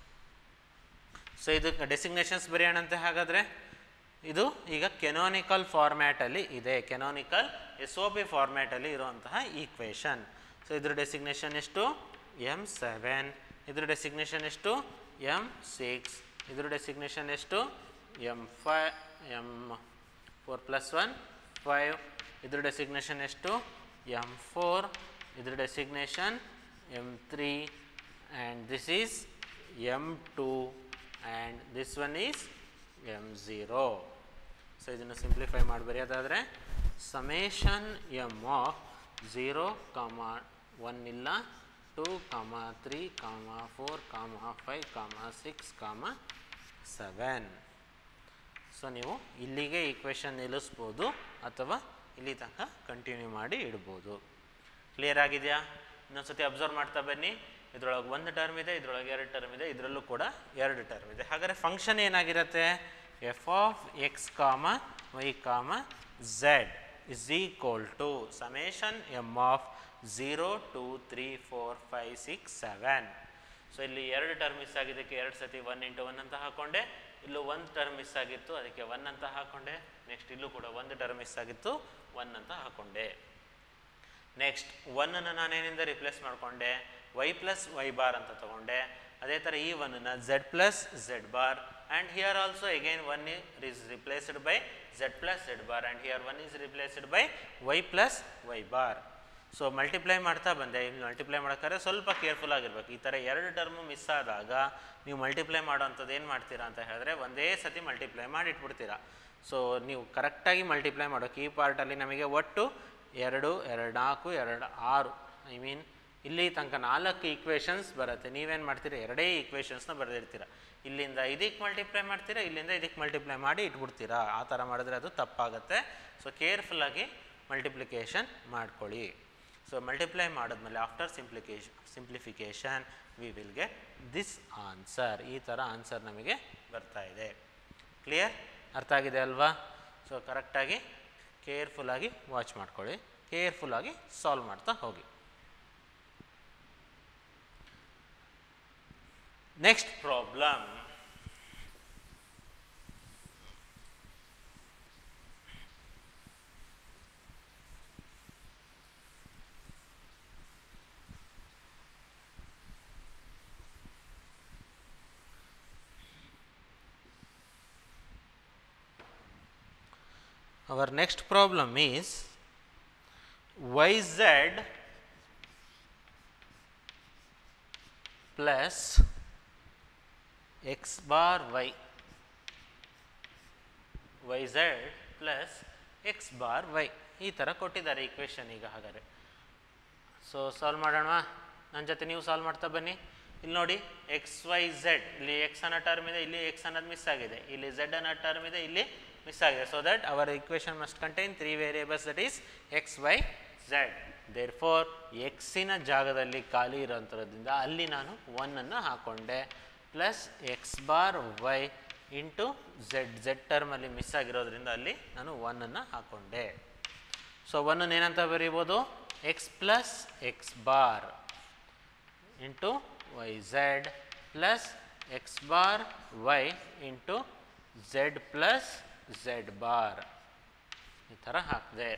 Speaker 1: ಸೊ ಇದು ಡೆಸಿಗ್ನೇಷನ್ಸ್ ಬರೆಯೋಣಂತೆ ಹಾಗಾದರೆ ಇದು ಈಗ ಕೆನೋನಿಕಲ್ ಫಾರ್ಮ್ಯಾಟಲ್ಲಿ ಇದೆ ಕೆನೋನಿಕಲ್ ಎಸ್ ಒ ಪಿ ಫಾರ್ಮ್ಯಾಟಲ್ಲಿ ಇರುವಂತಹ ಈಕ್ವೇಷನ್ ಸೊ ಇದ್ರ ಡೆಸಿಗ್ನೇಷನ್ ಎಷ್ಟು ಎಮ್ ಸೆವೆನ್ ಇದ್ರ ಡೆಸಿಗ್ನೇಷನ್ ಎಷ್ಟು ಎಮ್ ಸಿಕ್ಸ್ ಇದ್ರ ಡೆಸಿಗ್ನೇಷನ್ ಎಷ್ಟು M five M four plus one five ಇದ್ರ ಡೆಸಿಗ್ನೇಷನ್ ಎಷ್ಟು ಎಮ್ ಫೋರ್ ಇದ್ರ designation M three and this is M two and this one is M zero so ಇದನ್ನು ಸಿಂಪ್ಲಿಫೈ ಮಾಡಿ ಬರೆಯೋದಾದರೆ summation M of zero comma one ಇಲ್ಲ two comma three comma four comma five comma six comma seven so ನೀವು ಇಲ್ಲಿಗೆ ಈಕ್ವೇಷನ್ ನಿಲ್ಲಿಸ್ಬೋದು ಅಥವಾ ಇಲ್ಲಿ ತನಕ ಕಂಟಿನ್ಯೂ ಮಾಡಿ ಇಡ್ಬೋದು ಕ್ಲಿಯರ್ ಆಗಿದೆಯಾ ಇನ್ನೊಂದ್ಸತಿ ಅಬ್ಸರ್ವ್ ಮಾಡ್ತಾ ಬನ್ನಿ ಇದರೊಳಗೆ ಒಂದು ಟರ್ಮ್ ಇದೆ ಇದರೊಳಗೆ ಎರಡು ಟರ್ಮ್ ಇದೆ ಇದರಲ್ಲೂ ಕೂಡ ಎರಡು ಟರ್ಮ್ ಇದೆ ಹಾಗಾದರೆ ಫಂಕ್ಷನ್ ಏನಾಗಿರುತ್ತೆ F of X comma Y comma Z is equal to summation M of zero two three four five six seven so ಇಲ್ಲಿ ಎರಡು ಟರ್ಮ್ ಮಿಸ್ ಆಗಿದ್ದಕ್ಕೆ ಎರಡು ಸತಿ ಒನ್ ಇಂಟು ಒನ್ ಅಂತ ಹಾಕೊಂಡೆ ಇಲ್ಲೂ ಒಂದು ಟರ್ಮ್ ಮಿಸ್ ಆಗಿತ್ತು ಅದಕ್ಕೆ ಒನ್ ಅಂತ ಹಾಕೊಂಡೆ ನೆಕ್ಸ್ಟ್ ಇಲ್ಲೂ ಕೂಡ ಒಂದು ಟರ್ಮ್ ಮಿಸ್ ಆಗಿತ್ತು ಒನ್ ಅಂತ ಹಾಕೊಂಡೆ ನೆಕ್ಸ್ಟ್ ಒನ್ನನ್ನು ನಾನೇನಿಂದ ರಿಪ್ಲೇಸ್ ಮಾಡಿಕೊಂಡೆ ವೈ ಪ್ಲಸ್ ವೈ ಬಾರ್ ಅಂತ ತಗೊಂಡೆ ಅದೇ ಥರ ಈ ಒನ್ನನ್ನು Z plus Z bar and here also again one is replaced by Z plus Z bar and here one is replaced by Y plus Y bar so multiply ಮಾಡ್ತಾ ಬಂದೆ ಇಲ್ಲಿ ಮಲ್ಟಿಪ್ಲೈ ಮಾಡೋಕ್ಕಾದ್ರೆ ಸ್ವಲ್ಪ ಕೇರ್ಫುಲ್ ಆಗಿರ್ಬೇಕು ಈ ಥರ ಎರಡು ಟರ್ಮು ಮಿಸ್ ಆದಾಗ ನೀವು ಮಲ್ಟಿಪ್ಲೈ ಮಾಡೋವಂಥದ್ದು ಏನು ಮಾಡ್ತೀರಾ ಅಂತ ಹೇಳಿದ್ರೆ ಒಂದೇ ಸತಿ ಮಲ್ಟಿಪ್ಲೈ ಮಾಡಿ ಇಟ್ಬಿಡ್ತೀರಾ ಸೊ ನೀವು ಕರೆಕ್ಟಾಗಿ ಮಲ್ಟಿಪ್ಲೈ ಮಾಡೋಕೆ ಈ ಪಾರ್ಟಲ್ಲಿ ನಮಗೆ ಒಟ್ಟು ಎರಡು ಎರಡು ನಾಲ್ಕು ಎರಡು ಆರು ಐ ಮೀನ್ ಇಲ್ಲಿ ತನಕ ನಾಲ್ಕು ಈಕ್ವೇಷನ್ಸ್ ಬರುತ್ತೆ ನೀವೇನು ಮಾಡ್ತೀರಾ ಎರಡೇ ಈಕ್ವೇಷನ್ಸ್ನ ಬರೆದಿರ್ತೀರ ಇಲ್ಲಿಂದ ಇದಕ್ಕೆ ಮಲ್ಟಿಪ್ಲೈ ಮಾಡ್ತೀರಾ ಇಲ್ಲಿಂದ ಇದಕ್ಕೆ ಮಲ್ಟಿಪ್ಲೈ ಮಾಡಿ ಇಟ್ಬಿಡ್ತೀರಾ ಆ ಥರ ಮಾಡಿದ್ರೆ ಅದು ತಪ್ಪಾಗುತ್ತೆ ಸೊ ಕೇರ್ಫುಲ್ಲಾಗಿ ಮಲ್ಟಿಪ್ಲಿಕೇಶನ್ ಮಾಡ್ಕೊಳ್ಳಿ ಸೊ ಮಲ್ಟಿಪ್ಲೈ ಮಾಡಿದ್ಮೇಲೆ after simplication simplification we will get this answer ಈ ಥರ ಆನ್ಸರ್ ನಮಗೆ ಬರ್ತಾ ಇದೆ ಕ್ಲಿಯರ್ ಅರ್ಥ ಆಗಿದೆ ಅಲ್ವಾ ಸೊ ಕರೆಕ್ಟಾಗಿ ಕೇರ್ಫುಲ್ಲಾಗಿ ವಾಚ್ ಮಾಡ್ಕೊಳ್ಳಿ ಕೇರ್ಫುಲ್ಲಾಗಿ ಸಾಲ್ವ್ ಮಾಡ್ತಾ ಹೋಗಿ next problem our next problem is yz plus x bar y yz plus x bar y ಈ ಥರ ಕೊಟ್ಟಿದ್ದಾರೆ ಈಕ್ವೇಷನ್ ಈಗ ಹಾಗಾದರೆ ಸೊ ಸಾಲ್ವ್ ಮಾಡೋಣ ನನ್ನ ಜೊತೆ ನೀವು ಸಾಲ್ವ್ ಮಾಡ್ತಾ ಬನ್ನಿ ಇಲ್ಲಿ ನೋಡಿ ಎಕ್ಸ್ ವೈ ಝೆಡ್ ಇಲ್ಲಿ ಎಕ್ಸ್ ಅನ್ನೋ ಟರ್ಮ್ ಇದೆ ಇಲ್ಲಿ ಎಕ್ಸ್ ಅನ್ನೋದು ಮಿಸ್ ಆಗಿದೆ ಇಲ್ಲಿ ಝೆಡ್ ಅನ್ನೋ ಟರ್ಮ್ ಇದೆ ಇಲ್ಲಿ ಮಿಸ್ ಆಗಿದೆ so that our equation must contain three variables that is X Y Z therefore ಎಕ್ಸಿನ ಜಾಗದಲ್ಲಿ ಖಾಲಿ ಇರೋಂಥದ್ರಿಂದ ಅಲ್ಲಿ ನಾನು ಒನ್ನನ್ನು ಹಾಕ್ಕೊಂಡೆ plus X bar Y into Z Z ಟರ್ಮಲ್ಲಿ ಮಿಸ್ ಆಗಿರೋದ್ರಿಂದ ಅಲ್ಲಿ ನಾನು ಒನ್ನನ್ನು ಹಾಕ್ಕೊಂಡೆ ಸೊ ಒನ್ನನ್ನು ಏನಂತ ಬರೀಬೋದು X plus X bar into Y Z plus X bar Y into Z plus Z bar ಈ ಥರ ಹಾಕಿದೆ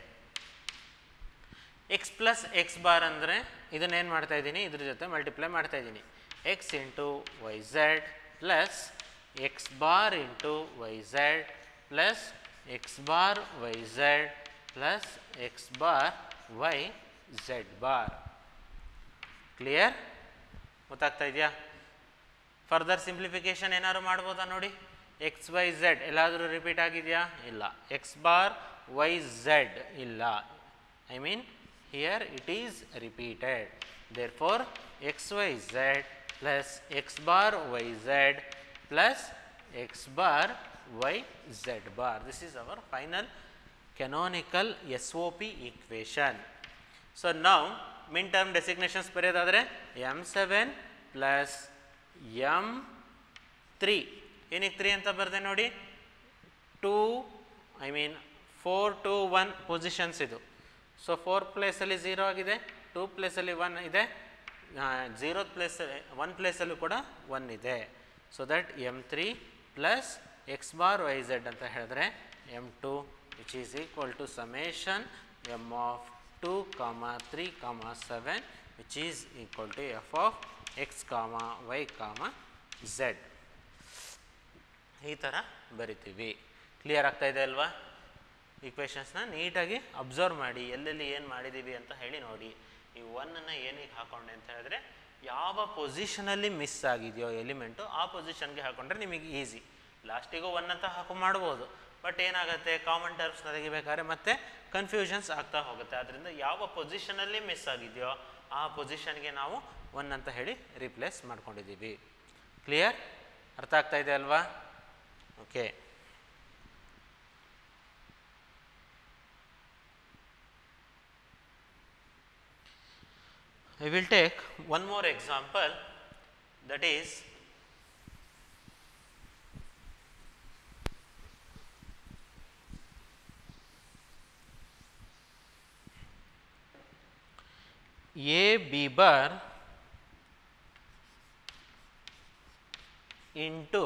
Speaker 1: ಎಕ್ಸ್ ಪ್ಲಸ್ ಎಕ್ಸ್ ಬಾರ್ ಅಂದರೆ ಇದನ್ನೇನು ಮಾಡ್ತಾ ಇದ್ದೀನಿ ಇದ್ರ ಜೊತೆ ಮಲ್ಟಿಪ್ಲೈ ಮಾಡ್ತಾ ಇದ್ದೀನಿ X into Y Z plus X bar into Y Z plus X bar Y Z plus X bar Y Z bar clear ಗೊತ್ತಾಗ್ತಾ ಇದೆಯಾ ಫರ್ದರ್ ಸಿಂಪ್ಲಿಫಿಕೇಶನ್ ಏನಾದ್ರು ಮಾಡ್ಬೋದಾ ನೋಡಿ ಎಕ್ಸ್ ವೈ ಝೆಡ್ ಎಲ್ಲಾದರೂ ರಿಪೀಟ್ ಆಗಿದೆಯಾ ಇಲ್ಲ ಎಕ್ಸ್ ಬಾರ್ ವೈ ಝೆಡ್ ಇಲ್ಲ I mean here it is repeated therefore X Y Z plus X bar Y Z plus X bar Y Z bar this is hour final canonical S O P equation so ನಾವು ಮಿನ್ ಟರ್ಮ್ ಡೆಸಿಗ್ನೇಷನ್ಸ್ ಬರೆಯೋದಾದರೆ M seven plus M three ಏನಕ್ಕೆ ತ್ರೀ ಅಂತ ಬರೆದೆ ನೋಡಿ two I mean four two one positions ಇದು ಸೊ ಫೋರ್ ಪ್ಲೇಸಲ್ಲಿ ಝೀರೋ ಆಗಿದೆ ಟೂ ಪ್ಲೇಸಲ್ಲಿ ಒನ್ ಇದೆ ಝೀರೋ ಪ್ಲೇಸ್ ಒನ್ ಪ್ಲೇಸಲ್ಲೂ ಕೂಡ ಒನ್ ಇದೆ so that M three plus X bar Y Z ಅಂತ ಹೇಳಿದ್ರೆ M two which is equal to summation M of two comma three ಕಾಮ seven which is equal to F of X comma Y comma Z ಈ ಥರ ಬರಿತೀವಿ ಕ್ಲಿಯರ್ ಆಗ್ತಾ ಇದೆ ಅಲ್ವಾ ಈಕ್ವೇಷನ್ಸ್ನ ನೀಟಾಗಿ ಅಬ್ಸರ್ವ್ ಮಾಡಿ ಎಲ್ಲೆಲ್ಲಿ ಏನು ಮಾಡಿದ್ದೀವಿ ಅಂತ ಹೇಳಿ ನೋಡಿ ಈ ಒನ್ನನ್ನು ಏನಕ್ಕೆ ಹಾಕೊಂಡೆ ಅಂತ ಹೇಳಿದ್ರೆ ಯಾವ ಪೊಸಿಷನಲ್ಲಿ ಮಿಸ್ ಆಗಿದೆಯೋ ಎಲಿಮೆಂಟು ಆ ಪೊಸಿಷನ್ಗೆ ಹಾಕೊಂಡ್ರೆ ನಿಮಗೆ ಈಸಿ ಲಾಸ್ಟಿಗೂ ಒನ್ ಅಂತ ಹಾಕೋ ಮಾಡ್ಬೋದು ಬಟ್ ಏನಾಗುತ್ತೆ ಕಾಮನ್ ಟರ್ಮ್ಸ್ನ ತೆಗಿಬೇಕಾದ್ರೆ ಮತ್ತೆ ಕನ್ಫ್ಯೂಷನ್ಸ್ ಆಗ್ತಾ ಹೋಗುತ್ತೆ ಆದ್ದರಿಂದ ಯಾವ ಪೊಸಿಷನಲ್ಲಿ ಮಿಸ್ ಆಗಿದೆಯೋ ಆ ಪೊಸಿಷನ್ಗೆ ನಾವು ಒನ್ ಅಂತ ಹೇಳಿ ರಿಪ್ಲೇಸ್ ಮಾಡ್ಕೊಂಡಿದ್ದೀವಿ ಕ್ಲಿಯರ್ ಅರ್ಥ ಆಗ್ತಾ ಇದೆ ಅಲ್ವಾ okay I will take one more example that is A B bar into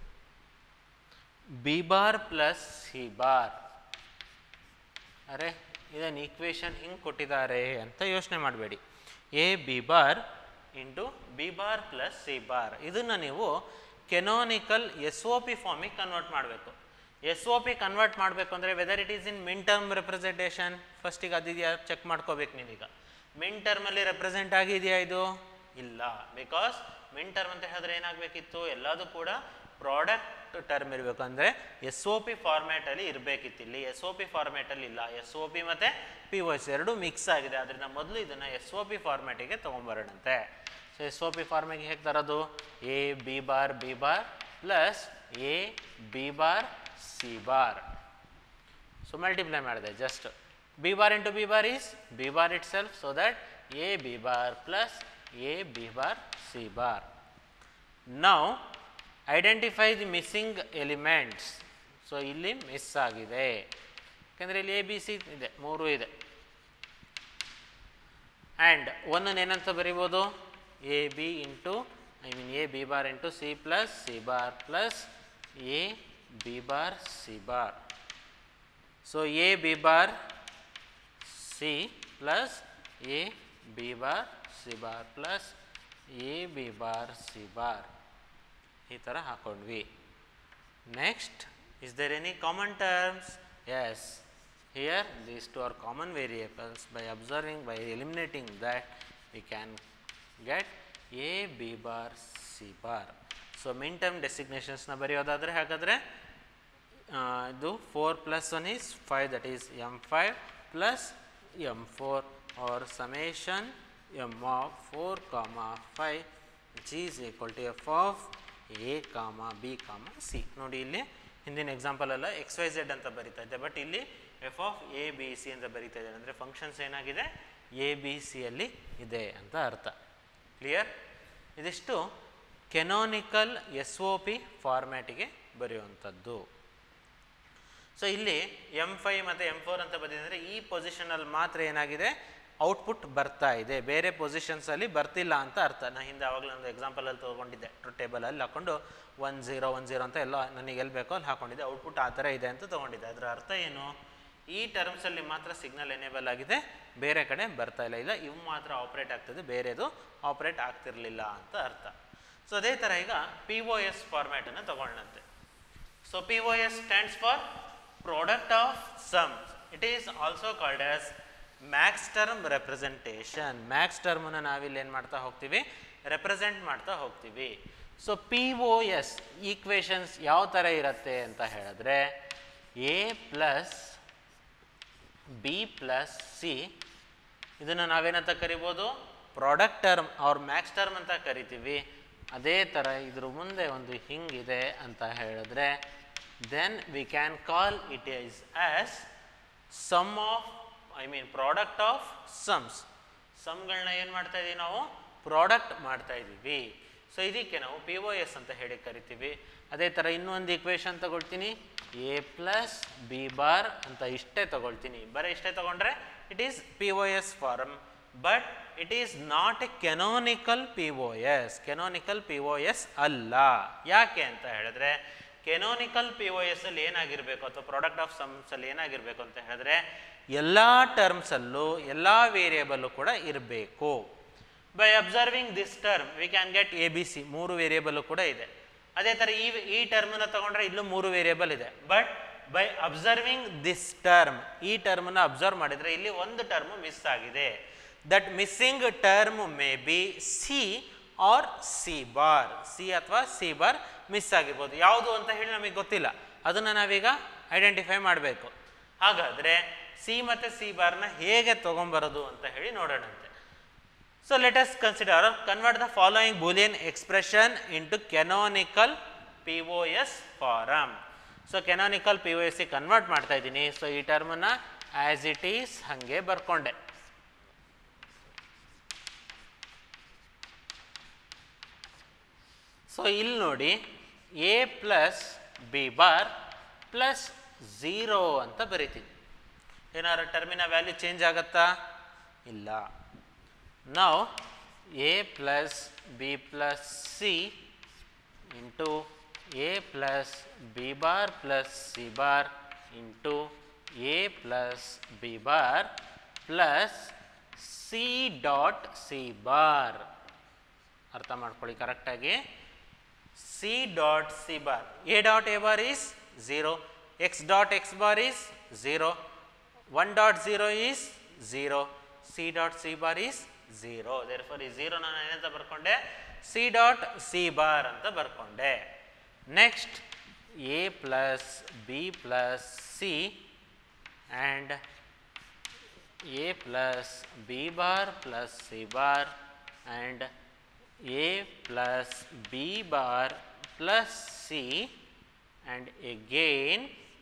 Speaker 1: B bar plus C bar ಅರೆ ಇದನ್ನು ಈಕ್ವೇಷನ್ ಹಿಂಗೆ ಕೊಟ್ಟಿದ್ದಾರೆ ಅಂತ ಯೋಚನೆ ಮಾಡಬೇಡಿ A B bar into B bar plus C bar ಇದನ್ನು ನೀವು ಕೆನೋನಿಕಲ್ ಎಸ್ ಒ ಪಿ ಫಾರ್ಮಿಗೆ ಕನ್ವರ್ಟ್ ಮಾಡಬೇಕು ಎಸ್ ಒ ಪಿ ಕನ್ವರ್ಟ್ ಮಾಡಬೇಕು ಅಂದರೆ whether it is in minterm representation ಫಸ್ಟಿಗೆ ಅದಿದೆಯಾ ಚೆಕ್ ಮಾಡ್ಕೋಬೇಕು ನೀವೀಗ ಮಿನ್ ಟರ್ಮಲ್ಲಿ ರೆಪ್ರೆಸೆಂಟ್ ಆಗಿದೆಯಾ ಇದು ಇಲ್ಲ ಬಿಕಾಸ್ ಮಿನ್ ಟರ್ಮ್ ಅಂತ ಹೇಳಿದ್ರೆ ಏನಾಗಬೇಕಿತ್ತು ಎಲ್ಲದೂ ಕೂಡ ಪ್ರಾಡಕ್ಟ್ ಟರ್ಮ್ ಇರಬೇಕು ಅಂದರೆ ಎಸ್ ಒ ಪಿ ಫಾರ್ಮ್ಯಾಟಲ್ಲಿ ಇರಬೇಕಿತ್ತು ಇಲ್ಲಿ ಎಸ್ ಒ ಪಿ ಫಾರ್ಮ್ಯಾಟಲ್ಲಿ ಇಲ್ಲ ಎಸ್ ಒ ಪಿ ಮತ್ತು ಪಿ ಒ ಎಸ್ ಎರಡು ಮಿಕ್ಸ್ ಆಗಿದೆ ಅದರಿಂದ ಮೊದಲು ಇದನ್ನು ಎಸ್ ಒ ಪಿ ಫಾರ್ಮ್ಯಾಟಿಗೆ ತೊಗೊಂಬರೋಣಂತೆ ಸೊ ಎಸ್ ಒ ಪಿ ಫಾರ್ಮಿಗೆ ಹೇಗೆ ತರೋದು A B bar B bar plus A B bar C bar so multiply ಮಾಡಿದೆ just B bar into B bar is B bar itself so that A B bar plus A B bar C bar now identify the missing elements so ಇಲ್ಲಿ ಮಿಸ್ ಆಗಿದೆ ಯಾಕೆಂದರೆ ಇಲ್ಲಿ ಎ ಬಿ ಸಿ ಇದೆ ಮೂರು ಇದೆ ಆ್ಯಂಡ್ ಒಂದನ್ನು ಏನಂತ ಬರಿಬೋದು A B into I mean A B bar into C plus C bar plus A B bar C bar so A B bar C plus A B bar C bar plus A B bar C bar ಈ ಥರ ಹಾಕೊಂಡ್ವಿ next is there any common terms as here these two are common variables by observing by eliminating that we can get A B bar C bar so Min term ಡೆಸಿಗ್ನೇಷನ್ಸ್ನ ಬರೆಯೋದಾದರೆ ಹಾಗಾದರೆ ಇದು four plus one is five that is M five plus M four or summation M of four comma five which is equal to F of A comma B comma C ನೋಡಿ ಇಲ್ಲಿ ಹಿಂದಿನ ಎಕ್ಸಾಂಪಲೆಲ್ಲ ಎಕ್ಸ್ ವೈ ಝೆಡ್ ಅಂತ ಬರಿತಾ ಇದ್ದೆ ಬಟ್ ಇಲ್ಲಿ F of A B C ಅಂತ ಬರಿತಾ ಇದ್ದಾರೆ ಅಂದರೆ ಫಂಕ್ಷನ್ಸ್ ಏನಾಗಿದೆ ಎ ಬಿ ಸಿಯಲ್ಲಿ ಇದೆ ಅಂತ ಅರ್ಥ ಕ್ಲಿಯರ್ ಇದಿಷ್ಟು ಕೆನೋನಿಕಲ್ ಎಸ್ ಒ ಪಿ ಫಾರ್ಮ್ಯಾಟಿಗೆ ಬರೆಯುವಂಥದ್ದು ಸೊ ಇಲ್ಲಿ ಎಮ್ ಫೈವ್ ಮತ್ತು ಎಮ್ ಫೋರ್ ಅಂತ ಬಂದಿದೆ ಈ ಪೊಸಿಷನಲ್ಲಿ ಮಾತ್ರ ಏನಾಗಿದೆ ಔಟ್ಪುಟ್ ಬರ್ತಾ ಇದೆ ಬೇರೆ ಪೊಸಿಷನ್ಸಲ್ಲಿ ಬರ್ತಿಲ್ಲ ಅಂತ ಅರ್ಥ ನಾನು ಹಿಂದೆ ಆವಾಗಲೇ ಒಂದು ಎಕ್ಸಾಂಪಲಲ್ಲಿ ತೊಗೊಂಡಿದ್ದೆ ಟು ಟೇಬಲಲ್ಲಿ ಹಾಕ್ಕೊಂಡು ಒನ್ ಝೀರೋ ಒನ್ ಝೀರೋ ಅಂತ ಎಲ್ಲ ನನಗೆ ಎಲ್ಲಿ ಬೇಕೋ ಅಲ್ಲಿ ಹಾಕೊಂಡಿದ್ದೆ ಔಟ್ಪುಟ್ ಆ ಥರ ಇದೆ ಅಂತ ತೊಗೊಂಡಿದ್ದೆ ಅದರ ಅರ್ಥ ಏನು ಈ ಟರ್ಮ್ಸಲ್ಲಿ ಮಾತ್ರ ಸಿಗ್ನಲ್ ಎನೇಬಲ್ ಆಗಿದೆ ಬೇರೆ ಕಡೆ ಬರ್ತಾ ಇಲ್ಲ ಇಲ್ಲ ಇವು ಮಾತ್ರ ಆಪ್ರೇಟ್ ಆಗ್ತದೆ ಬೇರೆದು ಆಪ್ರೇಟ್ ಆಗ್ತಿರಲಿಲ್ಲ ಅಂತ ಅರ್ಥ ಸೊ ಅದೇ ಥರ ಈಗ ಪಿ ಒ ಎಸ್ ಫಾರ್ಮ್ಯಾಟನ್ನು ತಗೊಳ್ಳಂತೆ so P O S stands for product of sum it is also called as max term representation max ಟರ್ಮನ್ನು ನಾವಿಲ್ಲಿ ಏನು ಮಾಡ್ತಾ ಹೋಗ್ತೀವಿ ರೆಪ್ರೆಸೆಂಟ್ ಮಾಡ್ತಾ ಹೋಗ್ತೀವಿ so P O S equations ಯಾವ ಥರ ಇರುತ್ತೆ ಅಂತ ಹೇಳಿದ್ರೆ A plus B plus C ಇದನ್ನು ನಾವೇನಂತ ಕರಿಬೋದು ಪ್ರಾಡಕ್ಟ್ ಟರ್ಮ್ ಅವ್ರ ಮ್ಯಾಕ್ಸ್ ಟರ್ಮ್ ಅಂತ ಕರಿತೀವಿ ಅದೇ ಥರ ಇದ್ರ ಮುಂದೆ ಒಂದು ಹಿಂಗಿದೆ ಅಂತ ಹೇಳಿದ್ರೆ then we can call it is as sum of I mean product of sums ಸಮ್ಗಳನ್ನ ಏನು ಮಾಡ್ತಾ ಇದ್ದೀವಿ ನಾವು ಪ್ರಾಡಕ್ಟ್ ಮಾಡ್ತಾ ಇದ್ದೀವಿ ಸೊ ಇದಕ್ಕೆ ನಾವು ಪಿ ಒ ಎಸ್ ಅಂತ ಹೇಳಿ ಕರಿತೀವಿ ಅದೇ ಥರ ಇನ್ನೊಂದು ಇಕ್ವೇಷನ್ ತಗೊಳ್ತೀನಿ ಎ ಪ್ಲಸ್ ಬಿ ಬಾರ್ ಅಂತ ಇಷ್ಟೇ ತಗೊಳ್ತೀನಿ ಬರೀ ಇಷ್ಟೇ ತಗೊಂಡ್ರೆ it is P O S form but it is not a canonical P O S canonical P O S ಅಲ್ಲ ಯಾಕೆ ಅಂತ ಹೇಳಿದ್ರೆ ಕೆನೋನಿಕಲ್ ಪಿ ಒ ಎಸ್ ಅಲ್ಲಿ ಏನಾಗಿರಬೇಕು ಅಥವಾ ಪ್ರಾಡಕ್ಟ್ ಆಫ್ ಸಮ್ಸ್ ಅಲ್ಲಿ ಏನಾಗಿರಬೇಕು ಅಂತ ಹೇಳಿದ್ರೆ ಎಲ್ಲ ಟರ್ಮ್ಸಲ್ಲೂ ಎಲ್ಲ ವೇರಿಯೇಬಲ್ಲು ಕೂಡ ಇರಬೇಕು by observing this term we can get A B C ಮೂರು ವೇರಿಯೇಬಲ್ ಕೂಡ ಇದೆ ಅದೇ ಥರ ಈ ಈ ಟರ್ಮನ್ನ ತಗೊಂಡ್ರೆ ಇಲ್ಲೂ ಮೂರು ವೇರಿಯೇಬಲ್ ಇದೆ but by observing this term ಈ ಟರ್ಮನ್ನ ಅಬ್ಸರ್ವ್ ಮಾಡಿದರೆ ಇಲ್ಲಿ ಒಂದು ಟರ್ಮ್ ಮಿಸ್ ಆಗಿದೆ that missing term may be C or C bar C ಅಥವಾ ಸಿ ಬಾರ್ ಮಿಸ್ ಆಗಿರ್ಬೋದು ಯಾವುದು ಅಂತ ಹೇಳಿ ನಮಗೆ ಗೊತ್ತಿಲ್ಲ ಅದನ್ನು ನಾವೀಗ ಐಡೆಂಟಿಫೈ ಮಾಡಬೇಕು ಹಾಗಾದರೆ ಸಿ ಮತ್ತು ಸಿ ಬಾರ್ನ ಹೇಗೆ ತೊಗೊಂಬರೋದು ಅಂತ ಹೇಳಿ ನೋಡೋಣಂತೆ So let us consider convert the following boolean expression into canonical POS form. So canonical P O S C convert ಮಾಡ್ತಾ ಇದ್ದೀನಿ ಸೊ ಈ ಟರ್ಮನ್ನು ಆ್ಯಸ್ ಇಟ್ ಈಸ್ ಹಾಗೆ ಬರ್ಕೊಂಡೆ ಸೊ ಇಲ್ಲಿ ನೋಡಿ A plus B bar plus zero ಅಂತ ಬರಿತೀನಿ ಏನಾದ್ರು ಟರ್ಮಿನ ವ್ಯಾಲ್ಯೂ ಚೇಂಜ್ ಆಗುತ್ತಾ ಇಲ್ಲ ನಾವು A plus B plus C into A plus B bar plus C bar into A plus B bar plus C dot C bar ಅರ್ಥ ಮಾಡ್ಕೊಳ್ಳಿ ಕರೆಕ್ಟಾಗಿ C dot C bar A dot A bar is zero X dot X bar is zero one dot zero is zero C dot C bar is zero there for ಈ ಝೀರೋ ನಾನು ಏನಂತ ಬರ್ಕೊಂಡೆ ಸಿ ಡಾಟ್ ಸಿ ಬಾರ್ ಅಂತ ಬರ್ಕೊಂಡೆ next A plus B plus C and A plus B bar plus C bar and A plus B bar plus C and again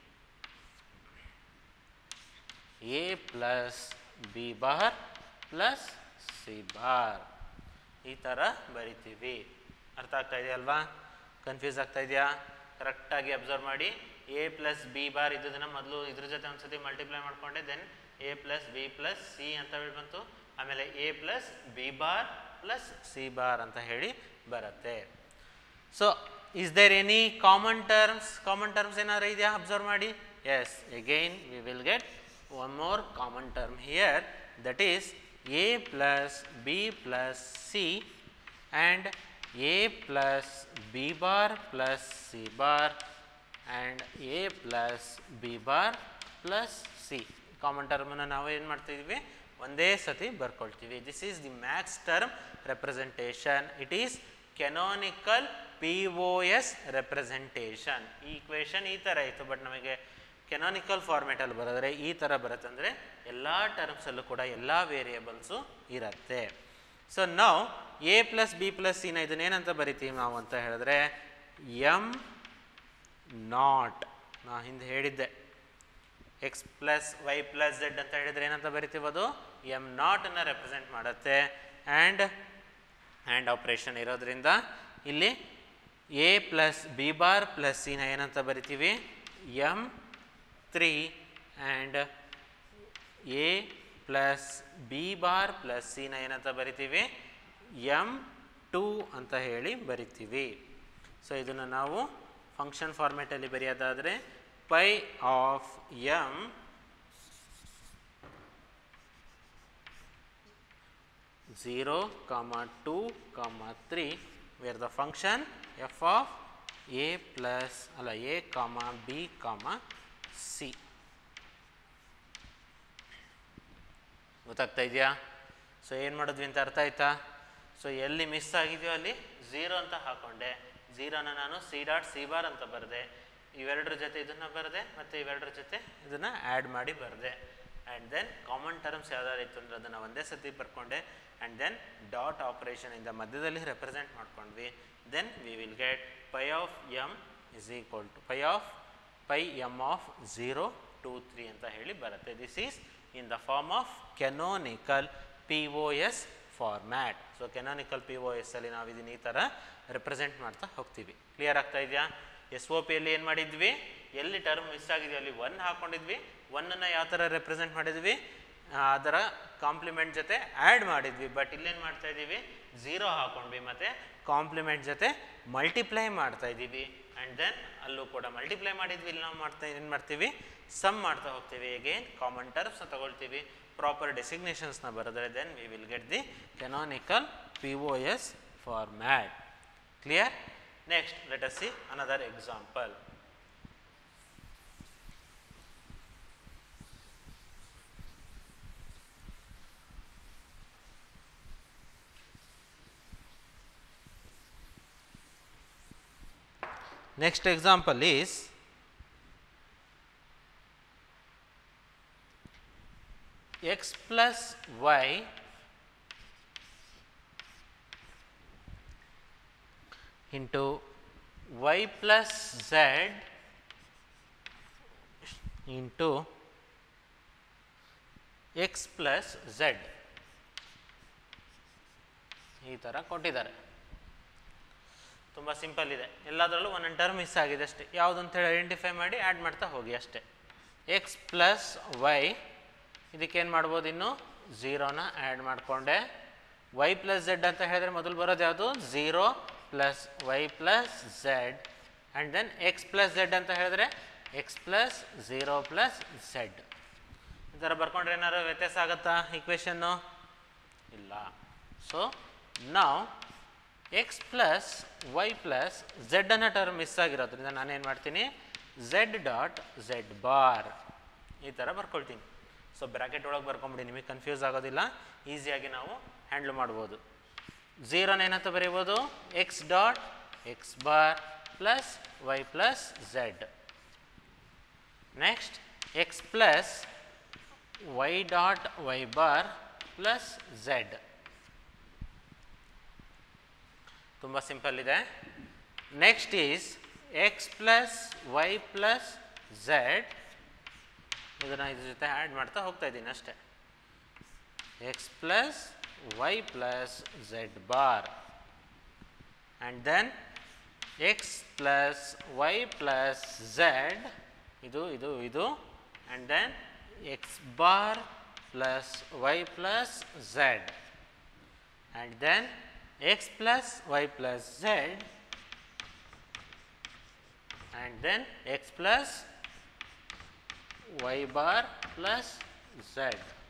Speaker 1: A plus B bar plus C bar ಈ ಥರ ಬರಿತೀವಿ ಅರ್ಥ ಆಗ್ತಾ ಇದೆಯಲ್ವಾ ಕನ್ಫ್ಯೂಸ್ ಆಗ್ತಾ ಇದೆಯಾ ಕರೆಕ್ಟಾಗಿ ಅಬ್ಸರ್ವ್ ಮಾಡಿ ಎ ಪ್ಲಸ್ ಬಿ ಬಾರ್ ಇದ್ದದನ್ನು ಮೊದಲು ಇದ್ರ ಜೊತೆ ಒಂದ್ಸತಿ ಮಲ್ಟಿಪ್ಲೈ ಮಾಡಿಕೊಂಡೆ then A plus B plus C ಅಂತ ಹೇಳಿ ಬಂತು ಆಮೇಲೆ A plus B bar plus C bar ಅಂತ ಹೇಳಿ ಬರುತ್ತೆ so is there any common terms common terms ಏನಾದ್ರು ಇದೆಯಾ ಅಬ್ಸರ್ವ್ ಮಾಡಿ as again we will get one more common term here that is A plus B plus C and A plus B bar plus C bar and A plus B bar plus C common ಟರ್ಮನ್ನು ನಾವು ಏನು ಮಾಡ್ತಿದ್ವಿ ಒಂದೇ ಸತಿ ಬರ್ಕೊಳ್ತೀವಿ this is the max term representation it is canonical P O S representation ಈ ಇಕ್ವೇಷನ್ ಈ ಥರ ಇತ್ತು ಬಟ್ ನಮಗೆ ಕೆನಾನಿಕಲ್ ಫಾರ್ಮೇಟಲ್ಲಿ ಬರೆದ್ರೆ ಈ ಥರ ಬರುತ್ತೆ ಅಂದರೆ ಎಲ್ಲ ಟರ್ಮ್ಸಲ್ಲೂ ಕೂಡ ಎಲ್ಲ ವೇರಿಯೇಬಲ್ಸು ಇರುತ್ತೆ ಸೊ ನಾವು ಎ ಪ್ಲಸ್ ಬಿ ಪ್ಲಸ್ ಸಿನ ಇದನ್ನೇನಂತ ಬರಿತೀವಿ ನಾವು ಅಂತ ಹೇಳಿದ್ರೆ ಎಮ್ ನಾಟ್ ನಾ ಹಿಂದೆ ಹೇಳಿದ್ದೆ X plus Y plus Z ಅಂತ ಹೇಳಿದ್ರೆ ಏನಂತ ಬರಿತೀವಿ ಅದು ಎಮ್ ನಾಟನ್ನು ರೆಪ್ರೆಸೆಂಟ್ ಮಾಡುತ್ತೆ ಆ್ಯಂಡ್ ಆ್ಯಂಡ್ ಆಪ್ರೇಷನ್ ಇರೋದ್ರಿಂದ ಇಲ್ಲಿ A plus B bar plus ಸಿನ ಏನಂತ ಬರಿತೀವಿ M three and A plus B bar plus ಸಿನ ಏನಂತ ಬರಿತೀವಿ ಎಮ್ ಟೂ ಅಂತ ಹೇಳಿ ಬರಿತೀವಿ ಸೊ ಇದನ್ನು ನಾವು ಫಂಕ್ಷನ್ ಫಾರ್ಮೇಟಲ್ಲಿ ಬರೆಯೋದಾದರೆ pi of M zero comma two comma three where the function F of A plus ಅಲ್ಲ A comma B comma C ಗೊತ್ತಾಗ್ತಾ ಇದೆಯಾ ಸೊ ಏನು ಮಾಡಿದ್ವಿ ಅಂತ ಅರ್ಥ ಆಯ್ತಾ ಸೊ ಎಲ್ಲಿ ಮಿಸ್ ಆಗಿದೆಯೋ ಅಲ್ಲಿ ಝೀರೋ ಅಂತ ಹಾಕೊಂಡೆ ಝೀರೋನ ನಾನು ಸಿ ಡಾಟ್ ಸಿ ಬಾರ್ ಅಂತ ಬರೆದೆ ಇವೆರಡರ ಜೊತೆ ಇದನ್ನು ಬರೆದೆ ಮತ್ತು ಇವೆರಡರ ಜೊತೆ ಇದನ್ನು ಆ್ಯಡ್ ಮಾಡಿ ಬರೆದೆ ಆ್ಯಂಡ್ ದೆನ್ ಕಾಮನ್ ಟರ್ಮ್ಸ್ ಯಾವ್ದಾರು ಇತ್ತು ಅಂದರೆ ಅದನ್ನು ಒಂದೇ ಸತಿ ಬರ್ಕೊಂಡೆ ಆ್ಯಂಡ್ ದೆನ್ ಡಾಟ್ ಆಪರೇಷನಿಂದ ಮಧ್ಯದಲ್ಲಿ ರೆಪ್ರೆಸೆಂಟ್ ಮಾಡ್ಕೊಂಡ್ವಿ then we will get pi of M is equal to pi of pi M of zero two three ಅಂತ ಹೇಳಿ ಬರುತ್ತೆ this is in the form of canonical P O S format so canonical P O S ಅಲ್ಲಿ ನಾವು ಇದನ್ನ ಈ ಥರ ರೆಪ್ರೆಸೆಂಟ್ ಮಾಡ್ತಾ ಹೋಗ್ತೀವಿ ಕ್ಲಿಯರ್ ಆಗ್ತಾ ಇದೆಯಾ ಎಸ್ ಒ ಪಿಯಲ್ಲಿ ಏನು ಮಾಡಿದ್ವಿ ಎಲ್ಲಿ ಟರ್ಮ್ ಮಿಸ್ ಆಗಿದೆಯೋ ಅಲ್ಲಿ ಒನ್ ಹಾಕೊಂಡಿದ್ವಿ ಒನ್ನನ್ನು ಯಾವ ಥರ ರೆಪ್ರೆಸೆಂಟ್ ಮಾಡಿದ್ವಿ ಆ, ಅದರ ಕಾಂಪ್ಲಿಮೆಂಟ್ ಜೊತೆ ಆ್ಯಡ್ ಮಾಡಿದ್ವಿ ಬಟ್ ಇಲ್ಲೇನು ಮಾಡ್ತಾ ಇದ್ದೀವಿ ಝೀರೋ ಹಾಕೊಂಡ್ವಿ ಮತ್ತು ಕಾಂಪ್ಲಿಮೆಂಟ್ ಜೊತೆ ಮಲ್ಟಿಪ್ಲೈ ಮಾಡ್ತಾ ಇದ್ದೀವಿ ಆ್ಯಂಡ್ ದೆನ್ ಅಲ್ಲೂ ಕೂಡ ಮಲ್ಟಿಪ್ಲೈ ಮಾಡಿದ್ವಿ ಇಲ್ಲಿ ನಾವು ಮಾಡ್ತಾ ಏನು ಮಾಡ್ತೀವಿ ಸಮ್ ಮಾಡ್ತಾ ಹೋಗ್ತೀವಿ ಅಗೇನ್ ಕಾಮನ್ ಟರ್ಮ್ಸ್ನ ತಗೊಳ್ತೀವಿ ಪ್ರಾಪರ್ ಡೆಸಿಗ್ನೇಷನ್ಸ್ನ ಬರೆದ್ರೆ then we will get the canonical P O S format clear next let us see another example Next example is x plus y into y plus z into x plus z ಈ ಥರ ಕೊಟ್ಟಿದ್ದಾರೆ ತುಂಬ ಸಿಂಪಲ್ ಇದೆ ಎಲ್ಲದರಲ್ಲೂ ಒಂದೊಂದು ಟರ್ಮ್ ಮಿಸ್ ಆಗಿದೆ ಅಷ್ಟೇ ಯಾವುದು ಅಂತೇಳಿ ಐಡೆಂಟಿಫೈ ಮಾಡಿ ಆ್ಯಡ್ ಮಾಡ್ತಾ ಹೋಗಿ ಅಷ್ಟೇ ಎಕ್ಸ್ ಪ್ಲಸ್ ವೈ ಇದಕ್ಕೇನು ಮಾಡ್ಬೋದು ಇನ್ನು ಝೀರೋನ ಆ್ಯಡ್ ಮಾಡಿಕೊಂಡೆ ವೈ ಪ್ಲಸ್ ಝೆಡ್ ಅಂತ ಹೇಳಿದ್ರೆ ಮೊದಲು ಬರೋದು ಯಾವುದು zero plus Y plus Z and then X plus Z ಅಂತ ಹೇಳಿದ್ರೆ X plus zero plus Z ಈ ಥರ ಬರ್ಕೊಂಡ್ರೆ ಏನಾದ್ರು ವ್ಯತ್ಯಾಸ ಆಗುತ್ತಾ ಈಕ್ವೇಷನ್ನು ಇಲ್ಲ ಸೊ ನಾವು X plus Y plus Z ಅನ್ನೋ ಟರ್ಮ್ ಮಿಸ್ ಆಗಿರೋದ್ರಿಂದ ನಾನೇನು ಮಾಡ್ತೀನಿ ಝೆಡ್ ಡಾಟ್ ಝೆಡ್ ಬಾರ್ ಈ ಥರ ಬರ್ಕೊಳ್ತೀನಿ ಸೊ ಬ್ರ್ಯಾಕೆಟ್ ಒಳಗೆ ಬರ್ಕೊಂಬಿಡಿ ನಿಮಗೆ ಕನ್ಫ್ಯೂಸ್ ಆಗೋದಿಲ್ಲ ಈಸಿಯಾಗಿ ನಾವು ಹ್ಯಾಂಡ್ಲ್ ಮಾಡ್ಬೋದು ಝೀರೋನ ಏನಂತ ಬರೀಬೋದು X dot X bar plus Y plus Z next X plus Y dot Y bar plus Z ತುಂಬ ಸಿಂಪಲ್ ಇದೆ next is X plus Y plus Z ಇದನ್ನು ಇದ್ರ ಜೊತೆ ಆ್ಯಡ್ ಮಾಡ್ತಾ ಹೋಗ್ತಾ ಇದ್ದೀನಿ ಅಷ್ಟೇ X plus Y plus Z bar and then X plus Y plus Z ಇದು ಇದು ಇದು and then X bar plus Y plus Z and then x plus y plus z and then x plus y bar plus z.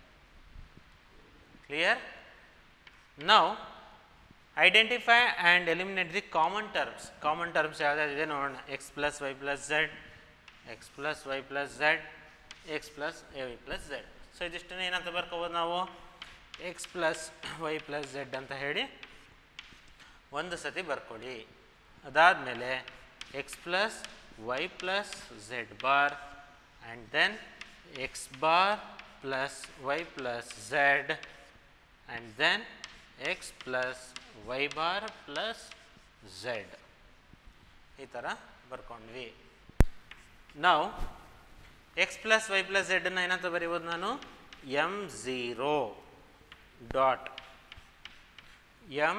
Speaker 1: Clear? Now, identify and eliminate the common terms. Common terms ಯಾವುದಾದಿದೆ ನೋಡೋಣ x plus y plus z, x plus y plus z, x plus a y plus z. So ಇದಿಷ್ಟನ್ನು ಏನಂತ ಬರ್ಕೋಬೋದು ನಾವು X plus Y plus Z ಅಂತ ಹೇಳಿ ಒಂದು ಸತಿ ಬರ್ಕೊಳ್ಳಿ ಅದಾದಮೇಲೆ X plus Y plus Z bar and then X bar plus Y plus Z and then X plus Y bar plus Z ಈ ಥರ ಬರ್ಕೊಂಡ್ವಿ ನಾವು ಎಕ್ಸ್ ಪ್ಲಸ್ ವೈ ಪ್ಲಸ್ ಝೆಡನ್ನು ಏನಂತ ಬರೀಬೋದು ನಾನು ಎಮ್ ಝೀರೋ ಡಾಟ್ ಎಮ್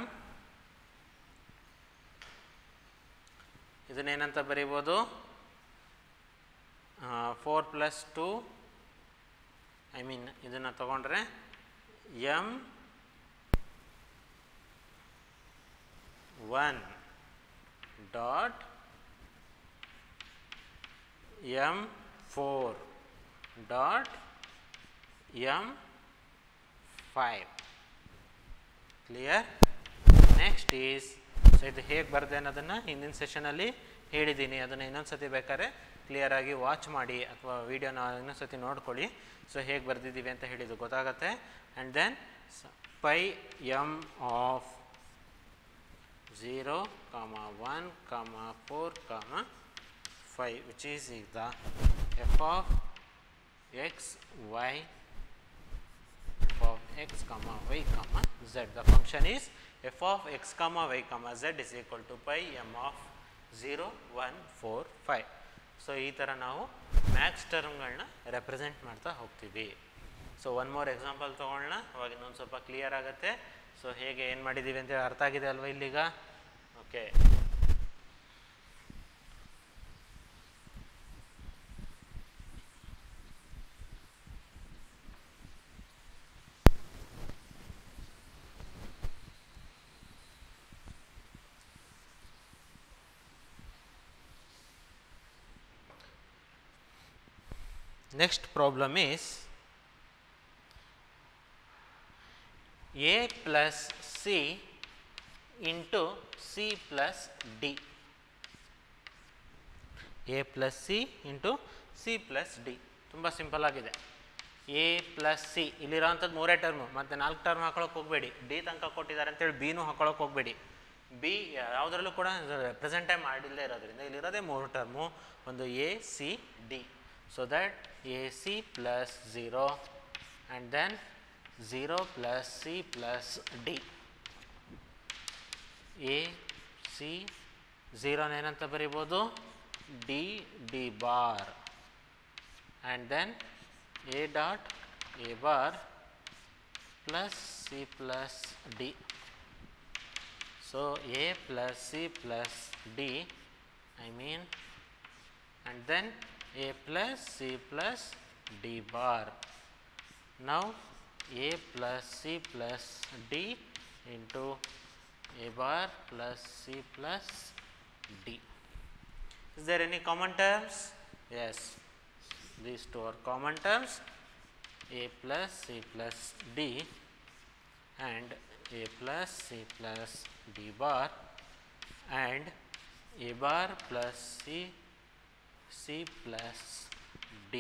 Speaker 1: ಇದನ್ನೇನಂತ ಬರೀಬೋದು four plus two I mean ಇದನ್ನು ತಗೊಂಡ್ರೆ M one dot M four dot M five clear next is so ಇದು ಹೇಗೆ ಬರದೆ ಅನ್ನೋದನ್ನು ಹಿಂದಿನ ಸೆಷನಲ್ಲಿ ಹೇಳಿದ್ದೀನಿ ಅದನ್ನು ಇನ್ನೊಂದು ಸತಿ ಬೇಕಾದ್ರೆ ಕ್ಲಿಯರಾಗಿ ವಾಚ್ ಮಾಡಿ ಅಥವಾ ವೀಡಿಯೋನ ಇನ್ನೊಂದು ಸತಿ ನೋಡ್ಕೊಳ್ಳಿ ಸೊ ಹೇಗೆ ಬರೆದಿದ್ದೀವಿ ಅಂತ ಹೇಳಿದ್ದು ಗೊತ್ತಾಗತ್ತೆ and then pi M of zero comma one comma four comma five which is ಈಗ the F of X Y of x comma y comma z. The function is f of x comma y comma z is equal to pi m of 0, 1, 4, 5. So ಈ ಥರ ನಾವು ಮ್ಯಾಕ್ಸ್ ಟರ್ಮ್ಗಳನ್ನ ರೆಪ್ರೆಸೆಂಟ್ ಮಾಡ್ತಾ ಹೋಗ್ತೀವಿ ಸೊ ಒನ್ ಮೋರ್ ಎಕ್ಸಾಂಪಲ್ ತೊಗೊಳ್ಳೋಣ ಅವಾಗ ಇನ್ನೊಂದು ಸ್ವಲ್ಪ ಕ್ಲಿಯರ್ ಆಗುತ್ತೆ ಸೊ ಹೇಗೆ ಏನು ಮಾಡಿದ್ದೀವಿ ಅಂತ ಅರ್ಥ ಆಗಿದೆ ಅಲ್ವಾ ಇಲ್ಲಿಗ okay next problem is a plus c into c plus d a plus c into c plus d ತುಂಬ ಸಿಂಪಲ್ ಆಗಿದೆ ಎ ಪ್ಲಸ್ ಸಿ ಇಲ್ಲಿರೋಂಥದ್ದು ಮೂರೇ ಟರ್ಮು ಮತ್ತು ನಾಲ್ಕು ಟರ್ಮ್ ಹಾಕೊಳಕ್ಕೆ ಹೋಗಬೇಡಿ ಡಿ ತನಕ ಕೊಟ್ಟಿದ್ದಾರೆ ಅಂತೇಳಿ ಬಿನೂ ಹಾಕೊಳಕ್ಕೆ ಹೋಗಬೇಡಿ ಬಿ ಯಾವುದರಲ್ಲೂ ಕೂಡ ಪ್ರೆಸೆಂಟ್ ಟೈಮ್ ಮಾಡಿಲ್ಲದೆ ಇರೋದ್ರಿಂದ ಇಲ್ಲಿರೋದೇ ಮೂರು ಟರ್ಮು ಒಂದು A C D so that A C plus zero and then zero plus C plus D A C ಝೀರೋನ ಏನಂತ ಬರಿಬೋದು D D bar and then A dot A bar plus C plus D so A plus C plus D I mean and then a plus c plus d bar. Now a plus c plus d into a bar plus c plus d. Is there any common terms? Yes, these two are common terms a plus c plus d and a plus c plus d bar and a bar plus c C plus D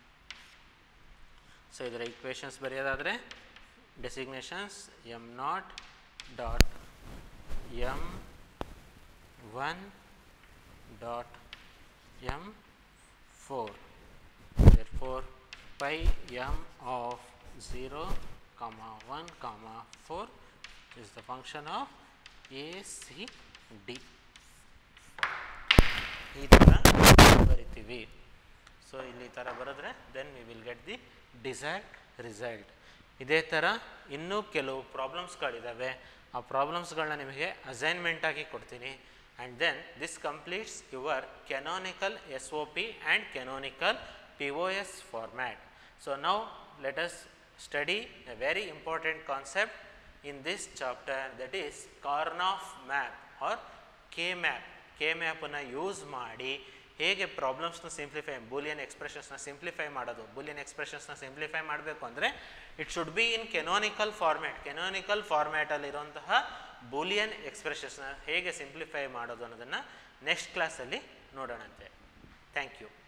Speaker 1: so ಇದರ ಇಕ್ವೇಷನ್ಸ್ ಬರೆಯೋದಾದರೆ designations M not dot M one dot M four four pi M of zero comma one comma four is the function of A C D ಈ ಥರ ಬರಿತೀವಿ ಸೊ ಇಲ್ಲಿ ಈ ಥರ ಬರೆದ್ರೆ then we will get the desired result ಇದೇ ಥರ ಇನ್ನೂ ಕೆಲವು ಪ್ರಾಬ್ಲಮ್ಸ್ಗಳಿದ್ದಾವೆ ಆ ಪ್ರಾಬ್ಲಮ್ಸ್ಗಳನ್ನ ನಿಮಗೆ ಅಸೈನ್ಮೆಂಟ್ ಆಗಿ ಕೊಡ್ತೀನಿ and then this completes your canonical S O P and canonical P O S format so now let us study a very important concept in this chapter that is Karnoff map or K map K ಮ್ಯಾಪನ್ನು ಯೂಸ್ ಮಾಡಿ ಹೇಗೆ ಪ್ರಾಬ್ಲಮ್ಸ್ನ ಸಿಂಪ್ಲಿಫೈ ಬೂಲಿಯನ್ ಎಕ್ಸ್ಪ್ರೆಷನ್ಸ್ನ ಸಿಂಪ್ಲಿಫೈ ಮಾಡೋದು ಬೂಲಿಯನ್ ಎಕ್ಸ್ಪ್ರೆಷನ್ಸ್ನ ಸಿಂಪ್ಲಿಫೈ ಮಾಡಬೇಕು ಅಂದರೆ it should be in canonical format canonical ಫಾರ್ಮ್ಯಾಟಲ್ಲಿರುವಂತಹ ಬೂಲಿಯನ್ ಎಕ್ಸ್ಪ್ರೆಷನ್ಸ್ನ ಹೇಗೆ ಸಿಂಪ್ಲಿಫೈ ಮಾಡೋದು ಅನ್ನೋದನ್ನು ನೆಕ್ಸ್ಟ್ ಕ್ಲಾಸಲ್ಲಿ ನೋಡೋಣಂತೆ ಥ್ಯಾಂಕ್ ಯು